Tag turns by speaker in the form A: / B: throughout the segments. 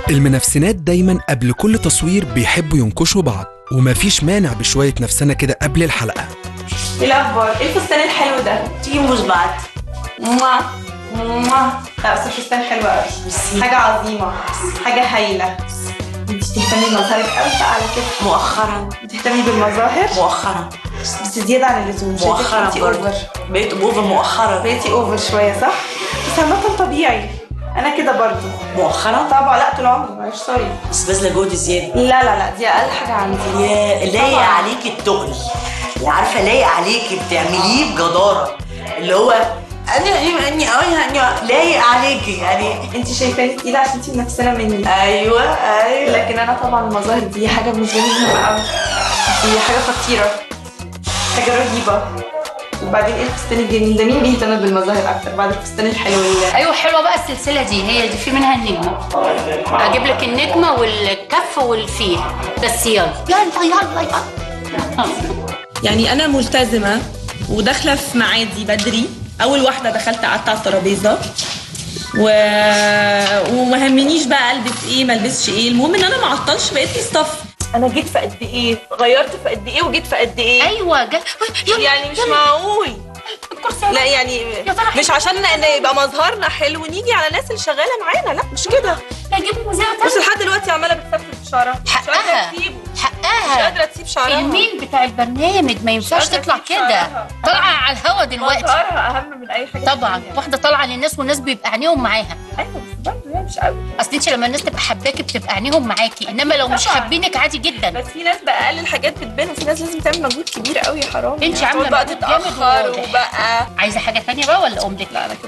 A: المنافسينات دايما قبل كل تصوير بيحبوا ينكشوا بعض ومفيش مانع بشوية نفسنا كده قبل الحلقة
B: ايه الاخبار ايه الفستان الحلو ده
C: تيجي نبوس بعض
B: موا موا لا بس الفستان حلو قوي حاجه عظيمه حاجه هايله انت بتهتمي بمظهرك قوي بقى على كده
C: مؤخرا
B: بتهتمي بالمظاهر
C: مؤخرا
B: بس زياده عن اللزوم شايفاكي
C: مؤخرا
B: انتي
C: برضه
B: اوفر
C: بقيت اوفر مؤخرا
B: بقيتي اوفر شويه صح بس عامه طبيعي انا كده برضه
C: مؤخرا
B: طبعا لا طول عمري معلش سوري
C: بس باذله جهد زياده
B: لا لا لا دي اقل حاجه عندي
C: يا لايق
B: طبعاً.
C: عليكي التقل يعني عارفه لايق عليكي بتعمليه بجداره اللي هو انا اني اني لايق عليكي يعني
B: انت شايفاني تقيله عشان انت منافسانه مني
C: ايوه ايوه
B: لكن انا طبعا المظاهر دي حاجه بالنسبه لي مهمه قوي دي حاجه خطيره حاجه رهيبه وبعدين ايه الفستان الجميل ده مين بيهتم بالمظاهر اكتر بعد الفستان الحلو اللي
D: ايوه حلوه بقى السلسله دي هي دي في منها النجمه اجيب لك النجمه والكف والفيل بس يلا يلا يلا يلا
E: يعني انا ملتزمه وداخله في ميعادي بدري اول واحده دخلت قعدت على الترابيزه و... وما همنيش بقى البس ايه ما البسش ايه المهم ان انا ما اعطلش بقيت لي صف
F: انا جيت في قد ايه غيرت في قد ايه وجيت في قد ايه
D: ايوه جا... يلا
F: يعني مش
D: يلا.
F: معقول
D: الكرسي
F: لا يعني
D: يا ترى
F: مش عشان ان يبقى مظهرنا حلو نيجي على الناس اللي شغاله معانا لا مش كده
D: اجيب مذيعه
F: بص
D: تانية
F: لحد دلوقتي عماله بتسفل في شعرها مش
D: حقها.
F: قادره تسيب مش
D: حقها
F: قادره تسيب شعرها
D: المين بتاع البرنامج ما ينفعش
F: قادرة
D: تطلع
F: تسيب
D: كده
F: شعرها.
D: طالعه على الهوا دلوقتي
F: مظهرها اهم من اي حاجه
D: طبعا
F: تانية.
D: واحده طالعه للناس والناس بيبقى عينيهم معاها
F: ايوه بس برضه هي مش قوي
D: اصل انت لما الناس تبقى حباكي بتبقى عينيهم معاكي انما لو مش
F: طبعاً.
D: حابينك عادي جدا
F: بس في ناس باقل الحاجات بتبان وفي ناس لازم تعمل مجهود كبير قوي يا حرام
D: انت
F: يعني
D: عاملة
F: تقعد بقى
D: مجهود جامد
F: تتاخر
D: وواضح.
F: وبقى
D: عايزه حاجه تانية بقى ولا اقوم لك
F: لا انا كده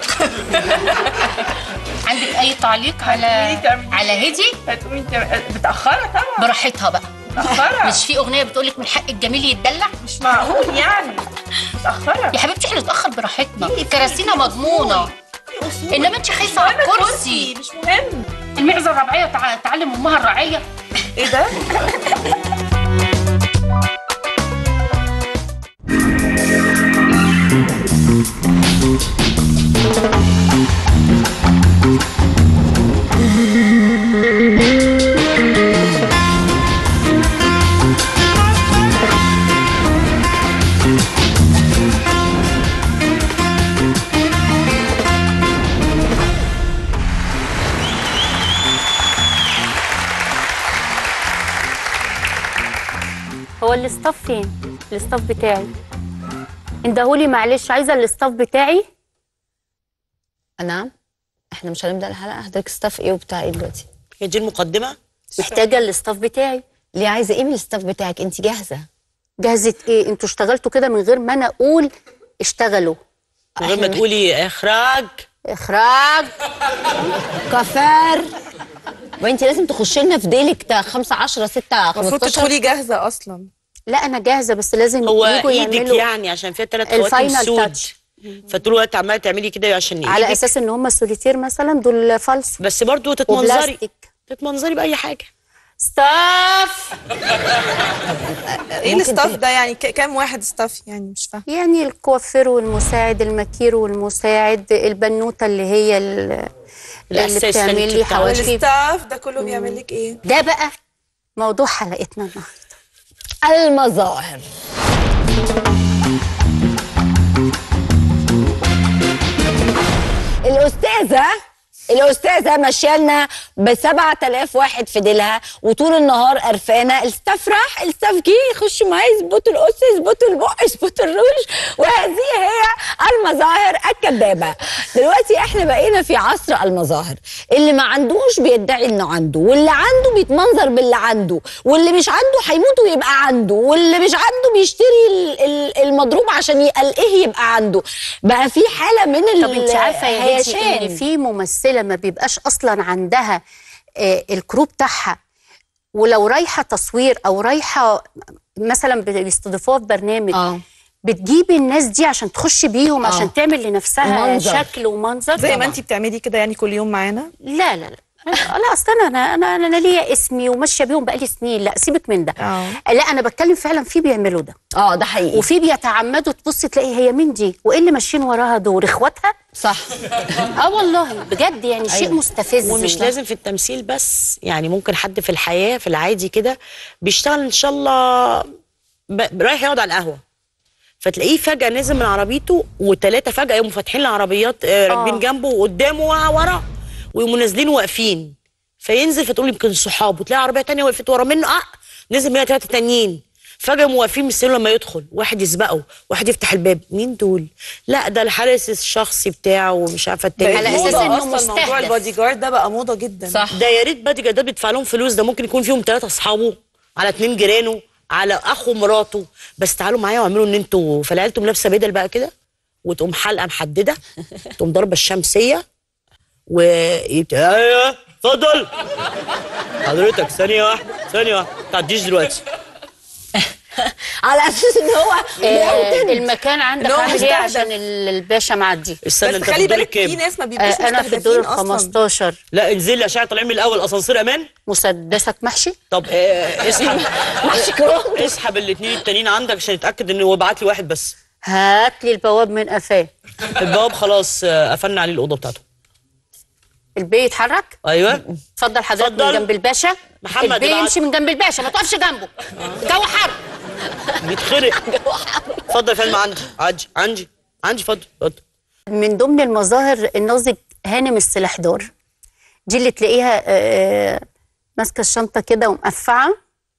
D: عندك اي تعليق على
F: هتقولي تعملي-
D: على هدي
F: هتقومي انت متاخره طبعا
D: براحتها بقى
F: متاخره
D: مش في اغنيه بتقولك من حق الجميل يتدلع
F: مش معقول يعني متاخره
D: يا حبيبتي احنا نتاخر براحتنا كراسينا مضمونه انما انت خايفه على
F: المهم
D: الكرسي
F: مش مهم
D: المعزه الربيعيه تع- تعلم امها الرعيه
F: ايه ده؟
G: هو الاستاف فين؟ الاستاف بتاعي اندهولي معلش عايزه الاستاف بتاعي
H: نعم احنا مش هنبدا الحلقه حضرتك ستاف ايه وبتاع ايه دلوقتي
C: هي دي المقدمه
G: محتاجه الاستاف بتاعي
H: ليه عايزه ايه من الستاف بتاعك انت جاهزه
G: جهزت ايه انتوا اشتغلتوا كده من غير ما انا اقول اشتغلوا
C: من غير ما تقولي اخراج
G: اخراج
H: كفار وانت لازم تخشي لنا في ديلك تا 5 10 6
F: المفروض
H: 15
F: تدخلي جاهزه اصلا
G: لا انا جاهزه بس لازم
C: هو
G: يجوا
C: ايدك
G: يعملوا
C: يعني عشان فيها ثلاث خواتم
G: الفاينل
C: سود
G: تاتش.
C: فطول الوقت عماله تعملي كده عشان
G: على
C: إيدك.
G: اساس ان هم سوليتير مثلا دول فالص
C: بس برضو تتمنظري
G: وبلاستيك
C: تتمنظري باي حاجه
G: ستاف
F: ايه الستاف ده يعني ك- كام واحد ستاف يعني مش فاهمه
G: يعني الكوافير والمساعد المكير والمساعد البنوته اللي هي ال- اللي
C: الأسيستنت
G: بتعمل لي
C: بتاع-
G: حواجب
F: والستاف ده كله بيعمل لك ايه؟
G: ده بقى موضوع حلقتنا النهارده
H: المظاهر الاستاذه الاستاذه ماشيالنا ب 7000 واحد في ديلها وطول النهار قرفانه الستاف راح الستاف جه يخشوا معايا يظبطوا القص يظبطوا البق يظبطوا الروج وهذه هي المظاهر الكذابه دلوقتي احنا بقينا في عصر المظاهر اللي ما عندوش بيدعي انه عنده واللي عنده بيتمنظر باللي عنده واللي مش عنده هيموت ويبقى عنده واللي مش عنده بيشتري ال- ال- المضروب عشان يقلقه يبقى عنده بقى في حاله من ال
G: طب انت عارفه يا هدي
H: الهيشان.
G: ان في ممثله ما بيبقاش اصلا عندها آه، الكرو بتاعها ولو رايحه تصوير او رايحه مثلا بيستضيفوها في برنامج
H: اه
G: بتجيب الناس دي عشان تخش بيهم
H: آه.
G: عشان تعمل لنفسها
H: منظر.
G: شكل ومنظر
F: زي
G: طبعاً.
F: ما انت بتعملي كده يعني كل يوم معانا
G: لا لا لا لا اصل انا انا انا, أنا ليا اسمي وماشيه بيهم بقالي سنين لا سيبك من ده
F: اه
G: لا انا بتكلم فعلا في بيعملوا ده
H: اه ده حقيقي
G: وفي بيتعمدوا تبص تلاقي هي مين دي وايه اللي ماشيين وراها دول اخواتها
H: صح
G: اه والله بجد يعني شيء مستفز
C: ومش لازم في التمثيل بس يعني ممكن حد في الحياه في العادي كده بيشتغل ان شاء الله ب... رايح يقعد على القهوه فتلاقيه فجاه نزل من عربيته وثلاثه فجاه يقوموا فاتحين العربيات آه، راكبين جنبه وقدامه ورا ويقوموا نازلين واقفين فينزل فتقول يمكن صحابه تلاقي عربيه تانية وقفت ورا منه اه نزل منها ثلاثه تانيين فجاه يقوموا واقفين مستنيين لما يدخل واحد يسبقه واحد يفتح الباب مين دول لا ده الحارس الشخصي بتاعه ومش عارفه التاني
G: على
F: موضة
G: أساس إنه
F: اصلا موضوع
G: مستهدف.
F: البادي جارد ده بقى موضه جدا
H: صح
C: ده يا ريت بادي جاردات بيدفع لهم فلوس ده ممكن يكون فيهم ثلاثه اصحابه على اتنين جيرانه على اخو مراته بس تعالوا معايا واعملوا ان انتوا فالعيال تقوم لابسه بدل بقى كده وتقوم حلقه محدده تقوم ضاربه الشمسيه و ايوه اتفضل حضرتك ثانيه واحده ثانيه واحده ما تعديش دلوقتي
H: على اساس ان هو
G: آه المكان عندك
F: إن هو
G: عامل ايه
F: مستهدف.
G: عشان ال- الباشا معدي
C: استنى
F: بس
C: انت في
F: خلي
C: الدور
F: بالك في
C: الكام
F: ناس ما
G: آه
F: بيبقوش
G: انا في الدور ال
F: مستهدفين اصلا
G: 15
C: لا انزل لي عشان طالعين من الاول اسانسير امان
G: مسدسك محشي
C: طب آه، اسحب اسحب الاثنين التانيين عندك عشان اتاكد انه ابعت لي واحد بس
G: هات لي البواب من قفاه
C: البواب خلاص آه، قفلنا عليه الاوضه بتاعته
G: البي يتحرك
C: ايوه
G: اتفضل حضرتك من
C: اتفضل.
G: جنب الباشا
C: محمد
G: البي
C: ابعت.
G: يمشي من جنب الباشا ما تقفش جنبه الجو حر
C: بيتخرق اتفضل يا فندم عندي عندي عندي عندي اتفضل اتفضل
G: من ضمن المظاهر الناظج هانم السلاحدار دي اللي تلاقيها آه، ماسكه الشنطه كده ومقفعه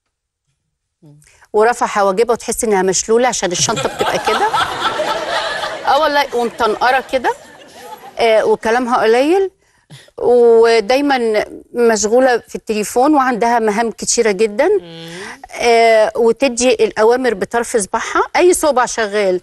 G: ورافعه حواجبها وتحس انها مشلوله عشان الشنطه بتبقى كده اه والله ومطنقره كده آه، وكلامها قليل ودايما مشغوله في التليفون وعندها مهام كتيره جدا آه، وتدي الاوامر بطرف صباعها اي صبع شغال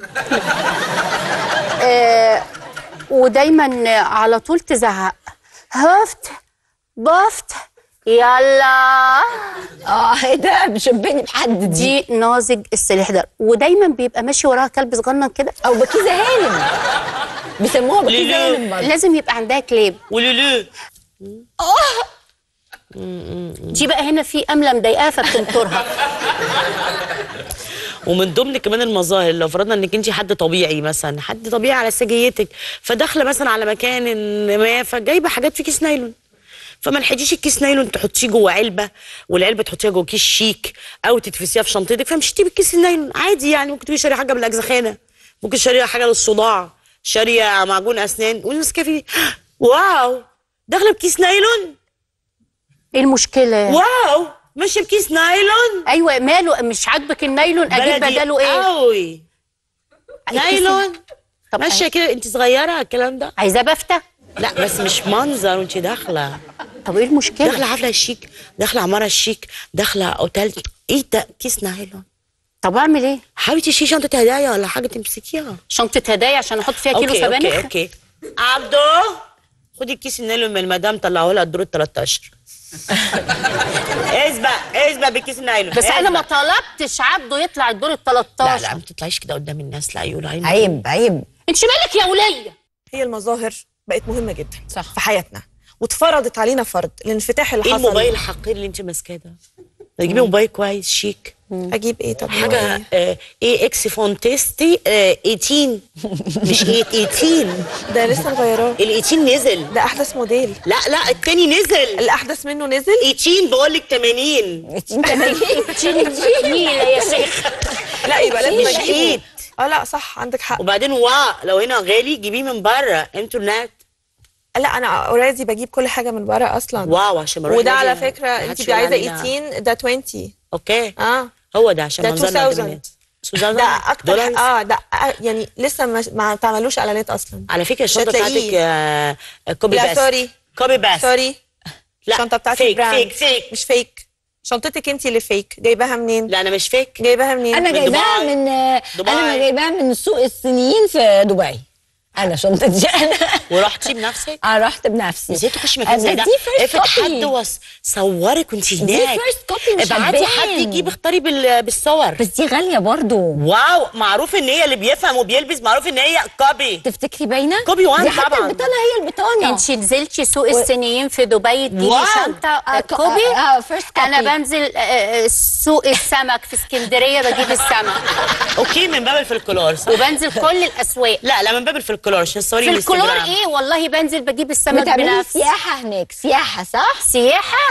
G: آه، ودايما على طول تزعق هفت بفت يلا
H: اه ايه ده بيشبهني بحد دي
G: دي ناظج السلاح ده ودايما بيبقى ماشي وراها كلب صغنن كده
H: او بكيزه هانم بيسموها بكيزه
C: ليه؟
H: هانم برضه
G: لازم يبقى عندها كليب
C: ولولو
G: دي بقى هنا في امله مضايقاها فبتنطرها
C: ومن ضمن كمان المظاهر لو فرضنا انك انت حد طبيعي مثلا حد طبيعي على سجيتك فداخله مثلا على مكان ما فجايبه حاجات في كيس نايلون فما لحقتيش الكيس نايلون تحطيه جوه علبه والعلبه تحطيها جوه كيس شيك او تتفسيها في شنطتك فمشيتي بالكيس النايلون عادي يعني ممكن تبقي شاريه حاجه من الاجزخانه ممكن شاريه حاجه للصداع شاريه معجون اسنان والمسكه فيه واو داخله بكيس نايلون
G: ايه المشكله
C: واو ماشيه بكيس نايلون
G: ايوه ماله مش عاجبك النايلون اجيب
C: بلدي
G: بداله ايه
C: قوي نايلون
G: طب
C: ماشيه كده انت صغيره الكلام ده
G: عايزاه بفتة
C: لا بس مش منظر وانت داخله
G: طب ايه المشكله
C: داخله حفله الشيك داخله عماره الشيك داخله اوتيل ايه ده كيس نايلون
G: طب اعمل ايه
C: حاولي تشيلي شنطه هدايا ولا حاجه تمسكيها
G: شنطه هدايا عشان احط فيها كيلو
C: اوكي
G: سبانخ
C: اوكي اوكي عبدو خدي الكيس النايلون من المدام طلعه لها الدور ال 13 اسبق اسبق بالكيس النايلون
G: بس انا ما
C: اسبق.
G: طلبتش عبده يطلع الدور ال
C: لا
G: 13
C: لا ما تطلعيش كده قدام الناس لا يقولوا عيني
H: عيب عيب
G: انت مالك يا وليه
F: هي المظاهر بقت مهمه جدا
H: صح.
F: في حياتنا واتفرضت علينا فرض الانفتاح اللي
C: ايه
F: حصل
C: الموبايل الحقير اللي انت ماسكاه ده؟ تجيبي موبايل كويس شيك
F: اجيب ايه طب
C: حاجه آه، ايه اكس فون تيستي آه، 18 مش 8 18
F: ده لسه مغيراه
C: ال 18 نزل
F: ده احدث موديل
C: لا لا التاني نزل
F: الاحدث منه نزل
C: 18 بقول لك 80
G: نيله يا شيخ
F: لا يبقى لازم
C: مش
F: اجيبه
C: ايد
F: اه لا صح عندك حق
C: وبعدين وا لو هنا غالي جيبيه من بره انترنت
F: لا انا اوريدي بجيب كل حاجه من بره اصلا
C: واو عشان ما أروح
F: وده على
C: لازم
F: فكره
C: ما
F: انت
C: حدش
F: بتبقي عايزه
C: يقول علينا.
F: 18 ده 20
C: اوكي
F: اه
C: هو ده عشان
F: ده
C: منظرنا قدام
F: 2000.
C: الناس 2000
F: ده اكتر
C: دولار
F: اه ده آه، يعني لسه ما, ما تعملوش اعلانات اصلا
C: على فكره الشنطه
F: هتلاقيه.
C: بتاعتك آه، كوبي
F: لا
C: باس
F: سوري
C: كوبي باس
F: سوري
C: لا
F: الشنطه بتاعتي
C: فيك
F: براند.
C: فيك فيك
F: مش فيك شنطتك انت اللي فيك جايباها منين
C: لا انا مش فيك
F: جايباها منين
H: انا
C: من
H: جايباها
C: دبي.
H: من
C: دبي.
H: انا جايباها من سوق الصينيين في دبي انا شنطتي انا
C: ورحتي بنفسك
H: انا رحت بنفسي
C: ازاي تخشي مكان زي
H: بس
C: ده
H: دي first
C: افرض
H: copy.
C: حد وص- صورك وانت
H: دي
C: هناك
H: first copy مش
C: ابعتي
H: هتبان.
C: حد يجيب اختاري بال- بالصور
H: بس دي غاليه برضو
C: واو معروف ان هي اللي بيفهم وبيلبس معروف ان هي كوبي
H: تفتكري باينه
C: كوبي وان
H: دي حتى
C: طبعا
H: البطانه هي البطانه
G: انت نزلتي سوق الصينيين في دبي اديني
C: واو.
G: شنطه
H: آه،
G: آه، كوبي
H: آه، first copy.
G: انا بنزل آه، آه، سوق السمك في اسكندريه بجيب السمك
C: اوكي من باب الفلكلور صح؟
G: وبنزل كل الاسواق
C: لا لا من باب الفلكلور عشان تصوري
G: في الكلور
C: الانستجرام.
G: ايه والله بنزل بجيب السمك
H: بتعملي
G: بنفسي
H: سياحه هناك سياحه صح
G: سياحه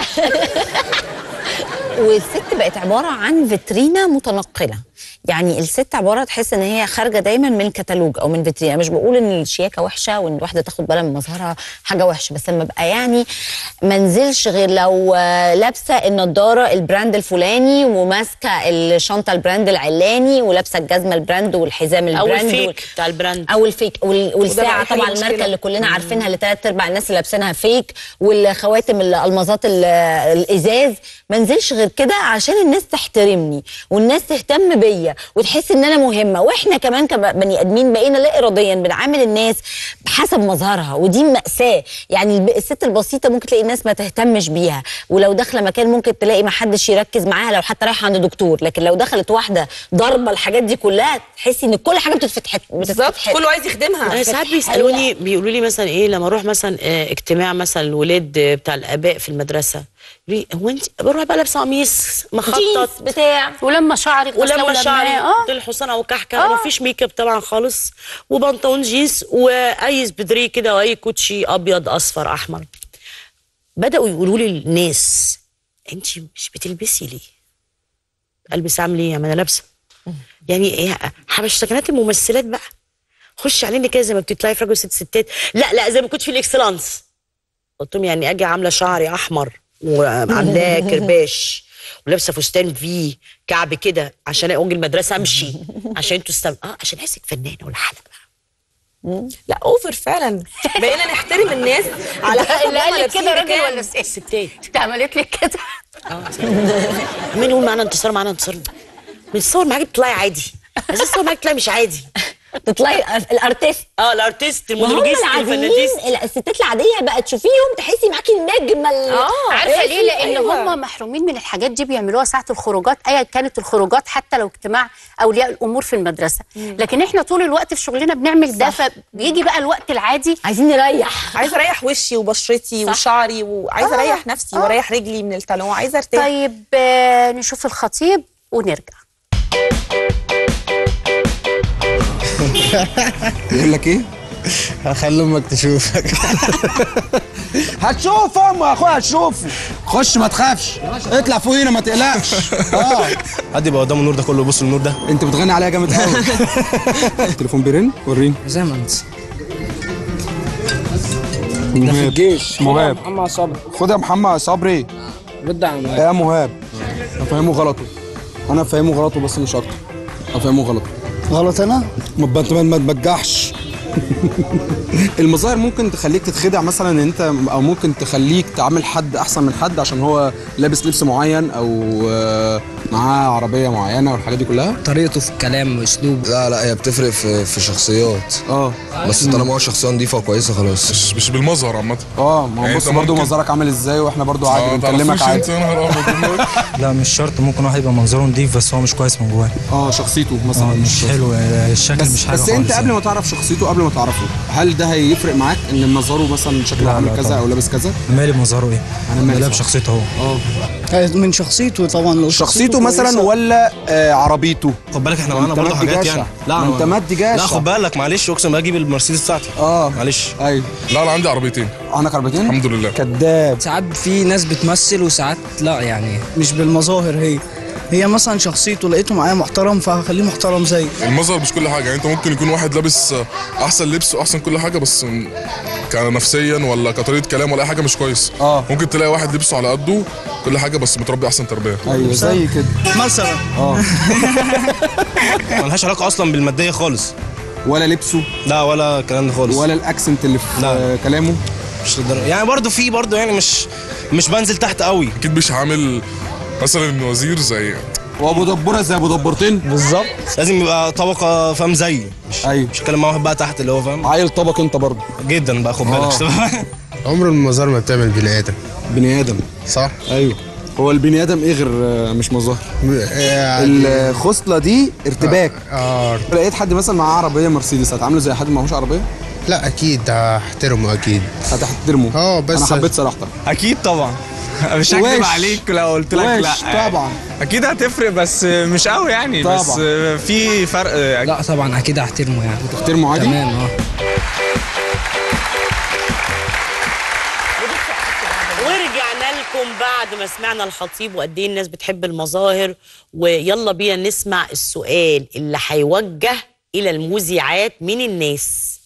H: والست بقت عباره عن فيترينا متنقله يعني الست عباره تحس ان هي خارجه دايما من كتالوج او من فيترينا مش بقول ان الشياكه وحشه وان الواحده تاخد بالها من مظهرها حاجه وحشه بس لما ابقى يعني ما انزلش غير لو آه، لابسه النضاره البراند الفلاني وماسكه الشنطه البراند العلاني ولابسه الجزمه البراند والحزام
C: او
H: البراند وال-
C: الفيك بتاع البراند
H: او الفيك وال- والساعه
F: بقى حل
H: طبعا
F: المشكلة.
H: الماركه اللي كلنا عارفينها اللي ثلاث ارباع الناس اللي لابسينها فيك والخواتم الالمازات ال- الازاز ما انزلش غير كده عشان الناس تحترمني والناس تهتم بيا وتحس ان انا مهمه واحنا كمان كبني ادمين بقينا لا اراديا بنعامل الناس بحسب مظهرها ودي ماساه يعني الب- الست البسيطه ممكن تلاقي الناس ما تهتمش بيها ولو داخله مكان ممكن تلاقي ما حدش يركز معاها لو حتى رايحه عند دكتور لكن لو دخلت واحده ضاربه الحاجات دي كلها تحسي ان كل حاجه بتتفتح
F: بالظبط
H: بتتفتح
F: كله عايز يخدمها
C: انا ساعات بيسالوني بيقولوا لي مثلا ايه لما اروح مثلا آه، اجتماع مثلا الولاد آه، بتاع الاباء في المدرسه يقولوا لي هو انت بروح بقى لابسه قميص مخطط
H: جينز بتاع
G: ولما شعري
C: ولما
G: غسله
C: شعري
G: اه
C: طول الحصان او كحكه آه. مفيش ميك اب طبعا خالص وبنطلون جينز واي سبدري كده واي كوتشي ابيض اصفر احمر بداوا يقولوا لي الناس انت مش بتلبسي ليه البس اعمل ايه ما انا لابسه يعني ايه حبشتكنات الممثلات بقى خش علينا كده زي ما بتطلعي في رجل ست ستات لا لا زي ما كنت في الاكسلانس قلت لهم يعني اجي عامله شعري احمر وعاملاه كرباش ولابسه فستان في كعب كده عشان اجي المدرسه امشي عشان انتوا استم... اه عشان احسك فنانه ولا حاجه
F: لا اوفر فعلا بقينا نحترم الناس على حسب
G: اللي
F: هما
G: قال لك كده
F: لابسين
G: راجل
F: بكام.
G: ولا ست
C: ستات
G: عملت لك كده
C: اه مين يقول معانا انتصار معانا انتصار بنتصور معاكي بتطلعي عادي عايزين تصور معاكي تطلعي مش عادي
H: تطلعي الأر- الارتست
C: اه الارتست
H: وهم
C: المونولوجيست
H: العاديين
C: الفناديست
H: الستات العاديه بقى تشوفيهم تحسي معاكي النجمه اه
G: عارفه ليه لان
F: أيوة.
G: هم محرومين من الحاجات دي بيعملوها ساعه الخروجات ايا كانت الخروجات حتى لو اجتماع اولياء الامور في المدرسه لكن احنا طول الوقت في شغلنا بنعمل ده فبيجي بقى الوقت العادي
H: عايزين نريح
F: عايزه اريح وشي وبشرتي وشعري وعايزه اريح نفسي واريح رجلي من التنوع عايزه ارتاح
G: طيب آه، نشوف الخطيب ونرجع
A: يقول لك ايه
I: هخلي امك تشوفك
A: هتشوف امه يا اخويا هتشوفه خش ما تخافش اطلع فوق هنا ما تقلقش اه
I: حد يبقى قدام النور ده كله يبص النور ده
A: انت بتغني عليها جامد قوي التليفون بيرن وريني
J: زي ما انت
A: ده
J: في الجيش
A: مهاب
J: محمد صبري
A: خد يا محمد صبري
J: رد على
A: يا مهاب افهمه غلطه انا افهمه غلطه بس مش اكتر افهمه غلطه
J: غلط انا
A: ما تب- ما ما تبجحش المظاهر ممكن تخليك تتخدع مثلا ان انت او ممكن تخليك تعامل حد احسن من حد عشان هو لابس لبس معين او آه، معاه عربيه معينه والحاجات دي كلها
J: طريقته في الكلام واسلوبه
K: لا لا هي بتفرق في في شخصيات
A: اه
K: بس طالما هو شخصيه نظيفه وكويسه خلاص
L: مش مش بالمظهر عامه
A: اه ما هو
L: يعني
A: بص
L: انت
A: برضه
L: ممكن-
A: مظهرك عامل ازاي واحنا برضه
L: آه،
A: عادي
L: ما
A: بنكلمك
L: تعرفوش
A: عادي
L: انت يا نهار أبيض.
J: لا مش شرط ممكن واحد يبقى منظره نضيف بس هو مش كويس من جواه
A: اه شخصيته مثلا
J: اه مش حلو الشكل
A: بس
J: مش حاجه
A: بس انت
J: خالص
A: قبل ما تعرف شخصيته قبل ما تعرفه هل ده هيفرق معاك ان مظهره مثلا شكله
J: لا،
A: عامل
J: لا
A: كذا
J: طبعا.
A: او لابس كذا
J: مالي بمظهره ايه
A: انا مالي
J: لا
A: صح.
J: بشخصيته هو
A: اه
J: من شخصيته طبعا لو
A: شخصيته مثلا ولا آه عربيته
I: خد بالك احنا معانا
A: انت
I: برضه
A: مادي
I: حاجات
A: جشع.
I: يعني
A: ما
I: أنا-
A: انت مادي جشع.
I: لا خد بالك معلش اقسم بالله اجيب المرسيدس بتاعتي
A: اه
I: معلش
A: ايوه
L: لا انا عندي عربيتين
A: عندك عربيتين
L: الحمد لله
A: كذاب
J: ساعات في ناس بتمثل وساعات لا يعني مش بالمظاهر هي هي مثلا شخصيته لقيته معايا محترم فهخليه محترم زي
L: المظهر مش كل حاجه يعني انت ممكن يكون واحد لابس احسن لبس واحسن كل حاجه بس كنفسيا ولا كطريقه كلام ولا اي حاجه مش كويس
A: اه
L: ممكن تلاقي واحد لبسه على قده كل حاجه بس متربي احسن تربيه
A: ايوه زي كده
J: مثلا
A: اه
I: ملهاش علاقه اصلا بالماديه خالص
A: ولا لبسه
I: لا ولا الكلام ده خالص
A: ولا الاكسنت اللي في
I: لا.
A: آه، كلامه
I: مش للدرجة. يعني برضه في برضه يعني مش مش بنزل تحت قوي
L: اكيد مش عامل مثلا وزير زي
A: وابو دبوره زي ابو دبورتين
I: بالظبط لازم يبقى طبقه فاهم زيي مش
A: ايوه
I: مش اتكلم مع واحد بقى تحت اللي هو فاهم
A: عيل طبق انت برضه
I: جدا بقى خد بالك
M: عمر المزار ما بتعمل بني ادم
A: بني ادم
M: صح
A: ايوه هو البني ادم ايه غير آه، مش مظاهر الخصله دي ارتباك
M: اه
A: لقيت حد مثلا معاه عربيه مرسيدس هتعامله زي حد معهوش عربيه
M: لا اكيد هحترمه اكيد
A: هتحترمه
M: اه بس
A: انا حبيت صراحتك
N: اكيد طبعا مش هكذب
A: وش.
N: عليك لو قلت لك لا
A: وش طبعا
N: اكيد هتفرق بس مش قوي يعني بس
A: طبعا.
N: في فرق
J: لا طبعا اكيد احترمه يعني
A: تحترمه عادي
J: تمام اه
C: ورجعنا لكم بعد ما سمعنا الخطيب وقد ايه الناس بتحب المظاهر ويلا بينا نسمع السؤال اللي هيوجه الى المذيعات من الناس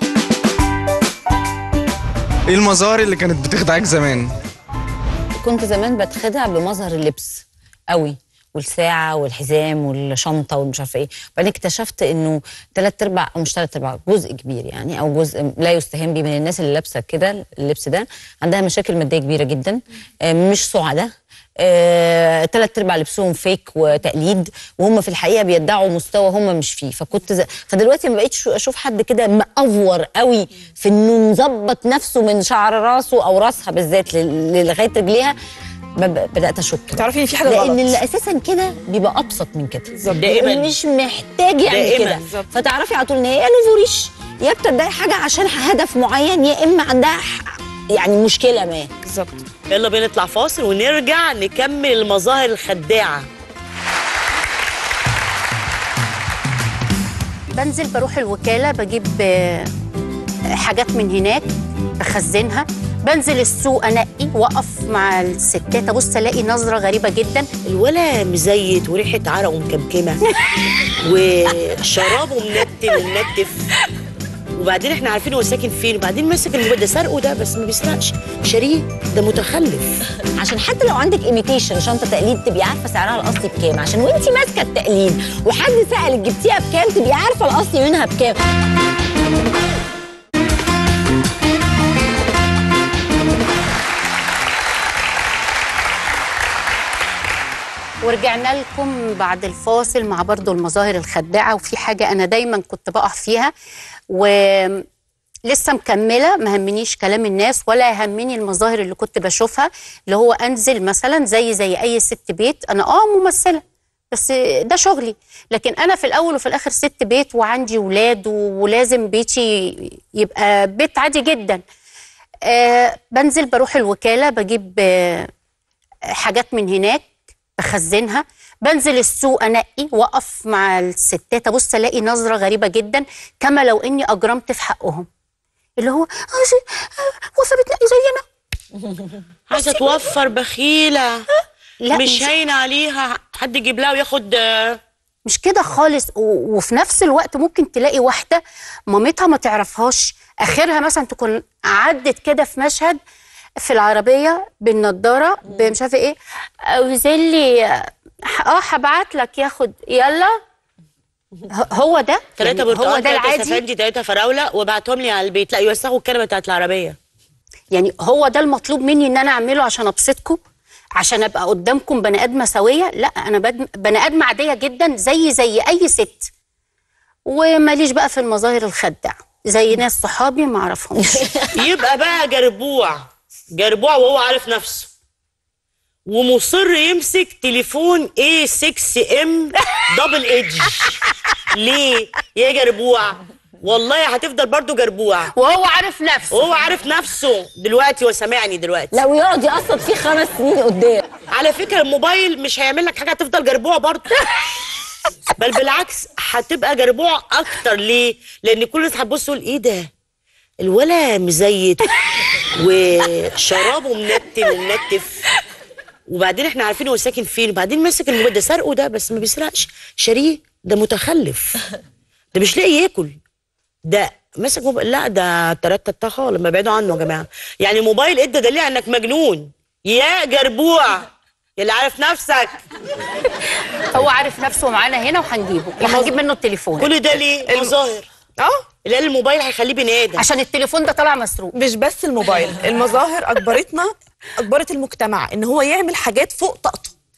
N: ايه المظاهر اللي كانت بتخدعك زمان
H: كنت زمان بتخدع بمظهر اللبس قوي والساعة والحزام والشنطة والمش عارفة ايه بعدين اكتشفت انه تلات ارباع او مش تلات ارباع جزء كبير يعني او جزء لا يستهان به من الناس اللي لابسة كده اللبس ده عندها مشاكل مادية كبيرة جدا آه، مش سعداء آه، تلات ارباع لبسهم فيك وتقليد وهم في الحقيقه بيدعوا مستوى هم مش فيه فكنت ز... فدلوقتي ما بقيتش اشوف حد كده مأفور قوي في انه مظبط نفسه من شعر راسه او راسها بالذات ل- لغايه رجليها بب- بدات اشك
F: تعرفي ان في حاجه
H: لان
F: غلط
H: اللي اساسا كده بيبقى ابسط من كده
C: دائماً.
H: مش محتاج يعمل
C: دائماً.
H: كده فتعرفي على طول ان هي يا لفوريش يا بتدعي حاجه عشان هدف معين يا اما عندها ح- يعني مشكله ما
F: بالظبط
C: يلا بينا نطلع فاصل ونرجع نكمل المظاهر الخداعه
G: بنزل بروح الوكالة بجيب آه، حاجات من هناك بخزنها بنزل السوق انقي واقف مع الستات ابص الاقي نظره غريبه جدا
C: الولا مزيت وريحه عرق ومكمكمه وشرابه منتن ومنتف وبعدين احنا عارفين هو ساكن فين وبعدين ماسك الموبايل ده سرقه ده بس ما بيسرقش شاريه ده متخلف
H: عشان حتى لو عندك ايميتيشن شنطه تقليد تبقي عارفه سعرها الاصلي بكام عشان وانت ماسكه التقليد وحد سالك جبتيها بكام تبقي عارفه الاصلي منها بكام
G: ورجعنا لكم بعد الفاصل مع برضو المظاهر الخداعة وفي حاجة أنا دايما كنت بقع فيها ولسه مكملة ما همنيش كلام الناس ولا يهمني المظاهر اللي كنت بشوفها اللي هو أنزل مثلا زي زي أي ست بيت أنا آه ممثلة بس ده شغلي لكن أنا في الأول وفي الآخر ست بيت وعندي ولاد ولازم بيتي يبقى بيت عادي جدا آه بنزل بروح الوكالة بجيب آه حاجات من هناك بخزنها بنزل السوق انقي واقف مع الستات ابص الاقي نظره غريبه جدا كما لو اني اجرمت في حقهم اللي هو آه، زي- آه، واقفه بتنقي زينا
C: عايزه توفر بخيله
G: لا،
C: مش
G: مش-
C: هين عليها حد يجيب لها وياخد آه،
G: مش كده خالص و- وفي نفس الوقت ممكن تلاقي واحده مامتها ما تعرفهاش اخرها مثلا تكون عدت كده في مشهد في العربيه بالنضاره مش عارفه ايه وزلي اه هبعت لك ياخد يلا ه- هو ده
C: ثلاثة
G: يعني هو
C: برتقال
G: ده
C: ثلاثة
G: العادي
C: سفندي ثلاثة فراولة وبعتهم لي على البيت لا يوسخوا الكنبة بتاعت العربية
G: يعني هو ده المطلوب مني ان انا اعمله عشان ابسطكم عشان ابقى قدامكم بني ادمه سويه لا انا بد- بني ادمه عاديه جدا زي زي اي ست وماليش بقى في المظاهر الخدع زي ناس صحابي ما اعرفهمش
C: يبقى بقى جربوع جربوع وهو عارف نفسه ومصر يمسك تليفون A6M دبل ايدج ليه يا جربوع والله هتفضل برضو جربوع
G: وهو عارف نفسه
C: وهو عارف نفسه دلوقتي وسامعني دلوقتي
H: لو يقعد يقسط فيه خمس سنين قدام
C: على فكره الموبايل مش هيعمل لك حاجه هتفضل جربوع برضه بل بالعكس هتبقى جربوع اكتر ليه لان كل الناس هتبص تقول ايه ده الولا مزيت وشرابه منتن ومنتف وبعدين احنا عارفين هو ساكن فين وبعدين ماسك الموبايل ده سرقه ده بس ما بيسرقش شاريه ده متخلف ده مش لاقي ياكل ده ماسك موبايل لا ده تلاتة الطخة لما بعدوا عنه يا جماعه يعني موبايل ادى دليل على انك مجنون يا جربوع يا اللي عارف نفسك
G: هو عارف نفسه معانا هنا وهنجيبه وهنجيب منه التليفون
C: كل ده ليه مظاهر
F: اه
C: اللي قال الموبايل هيخليه بني ادم
G: عشان التليفون ده طالع مسروق
F: مش بس الموبايل المظاهر اجبرتنا اجبرت المجتمع ان هو يعمل حاجات فوق طاقته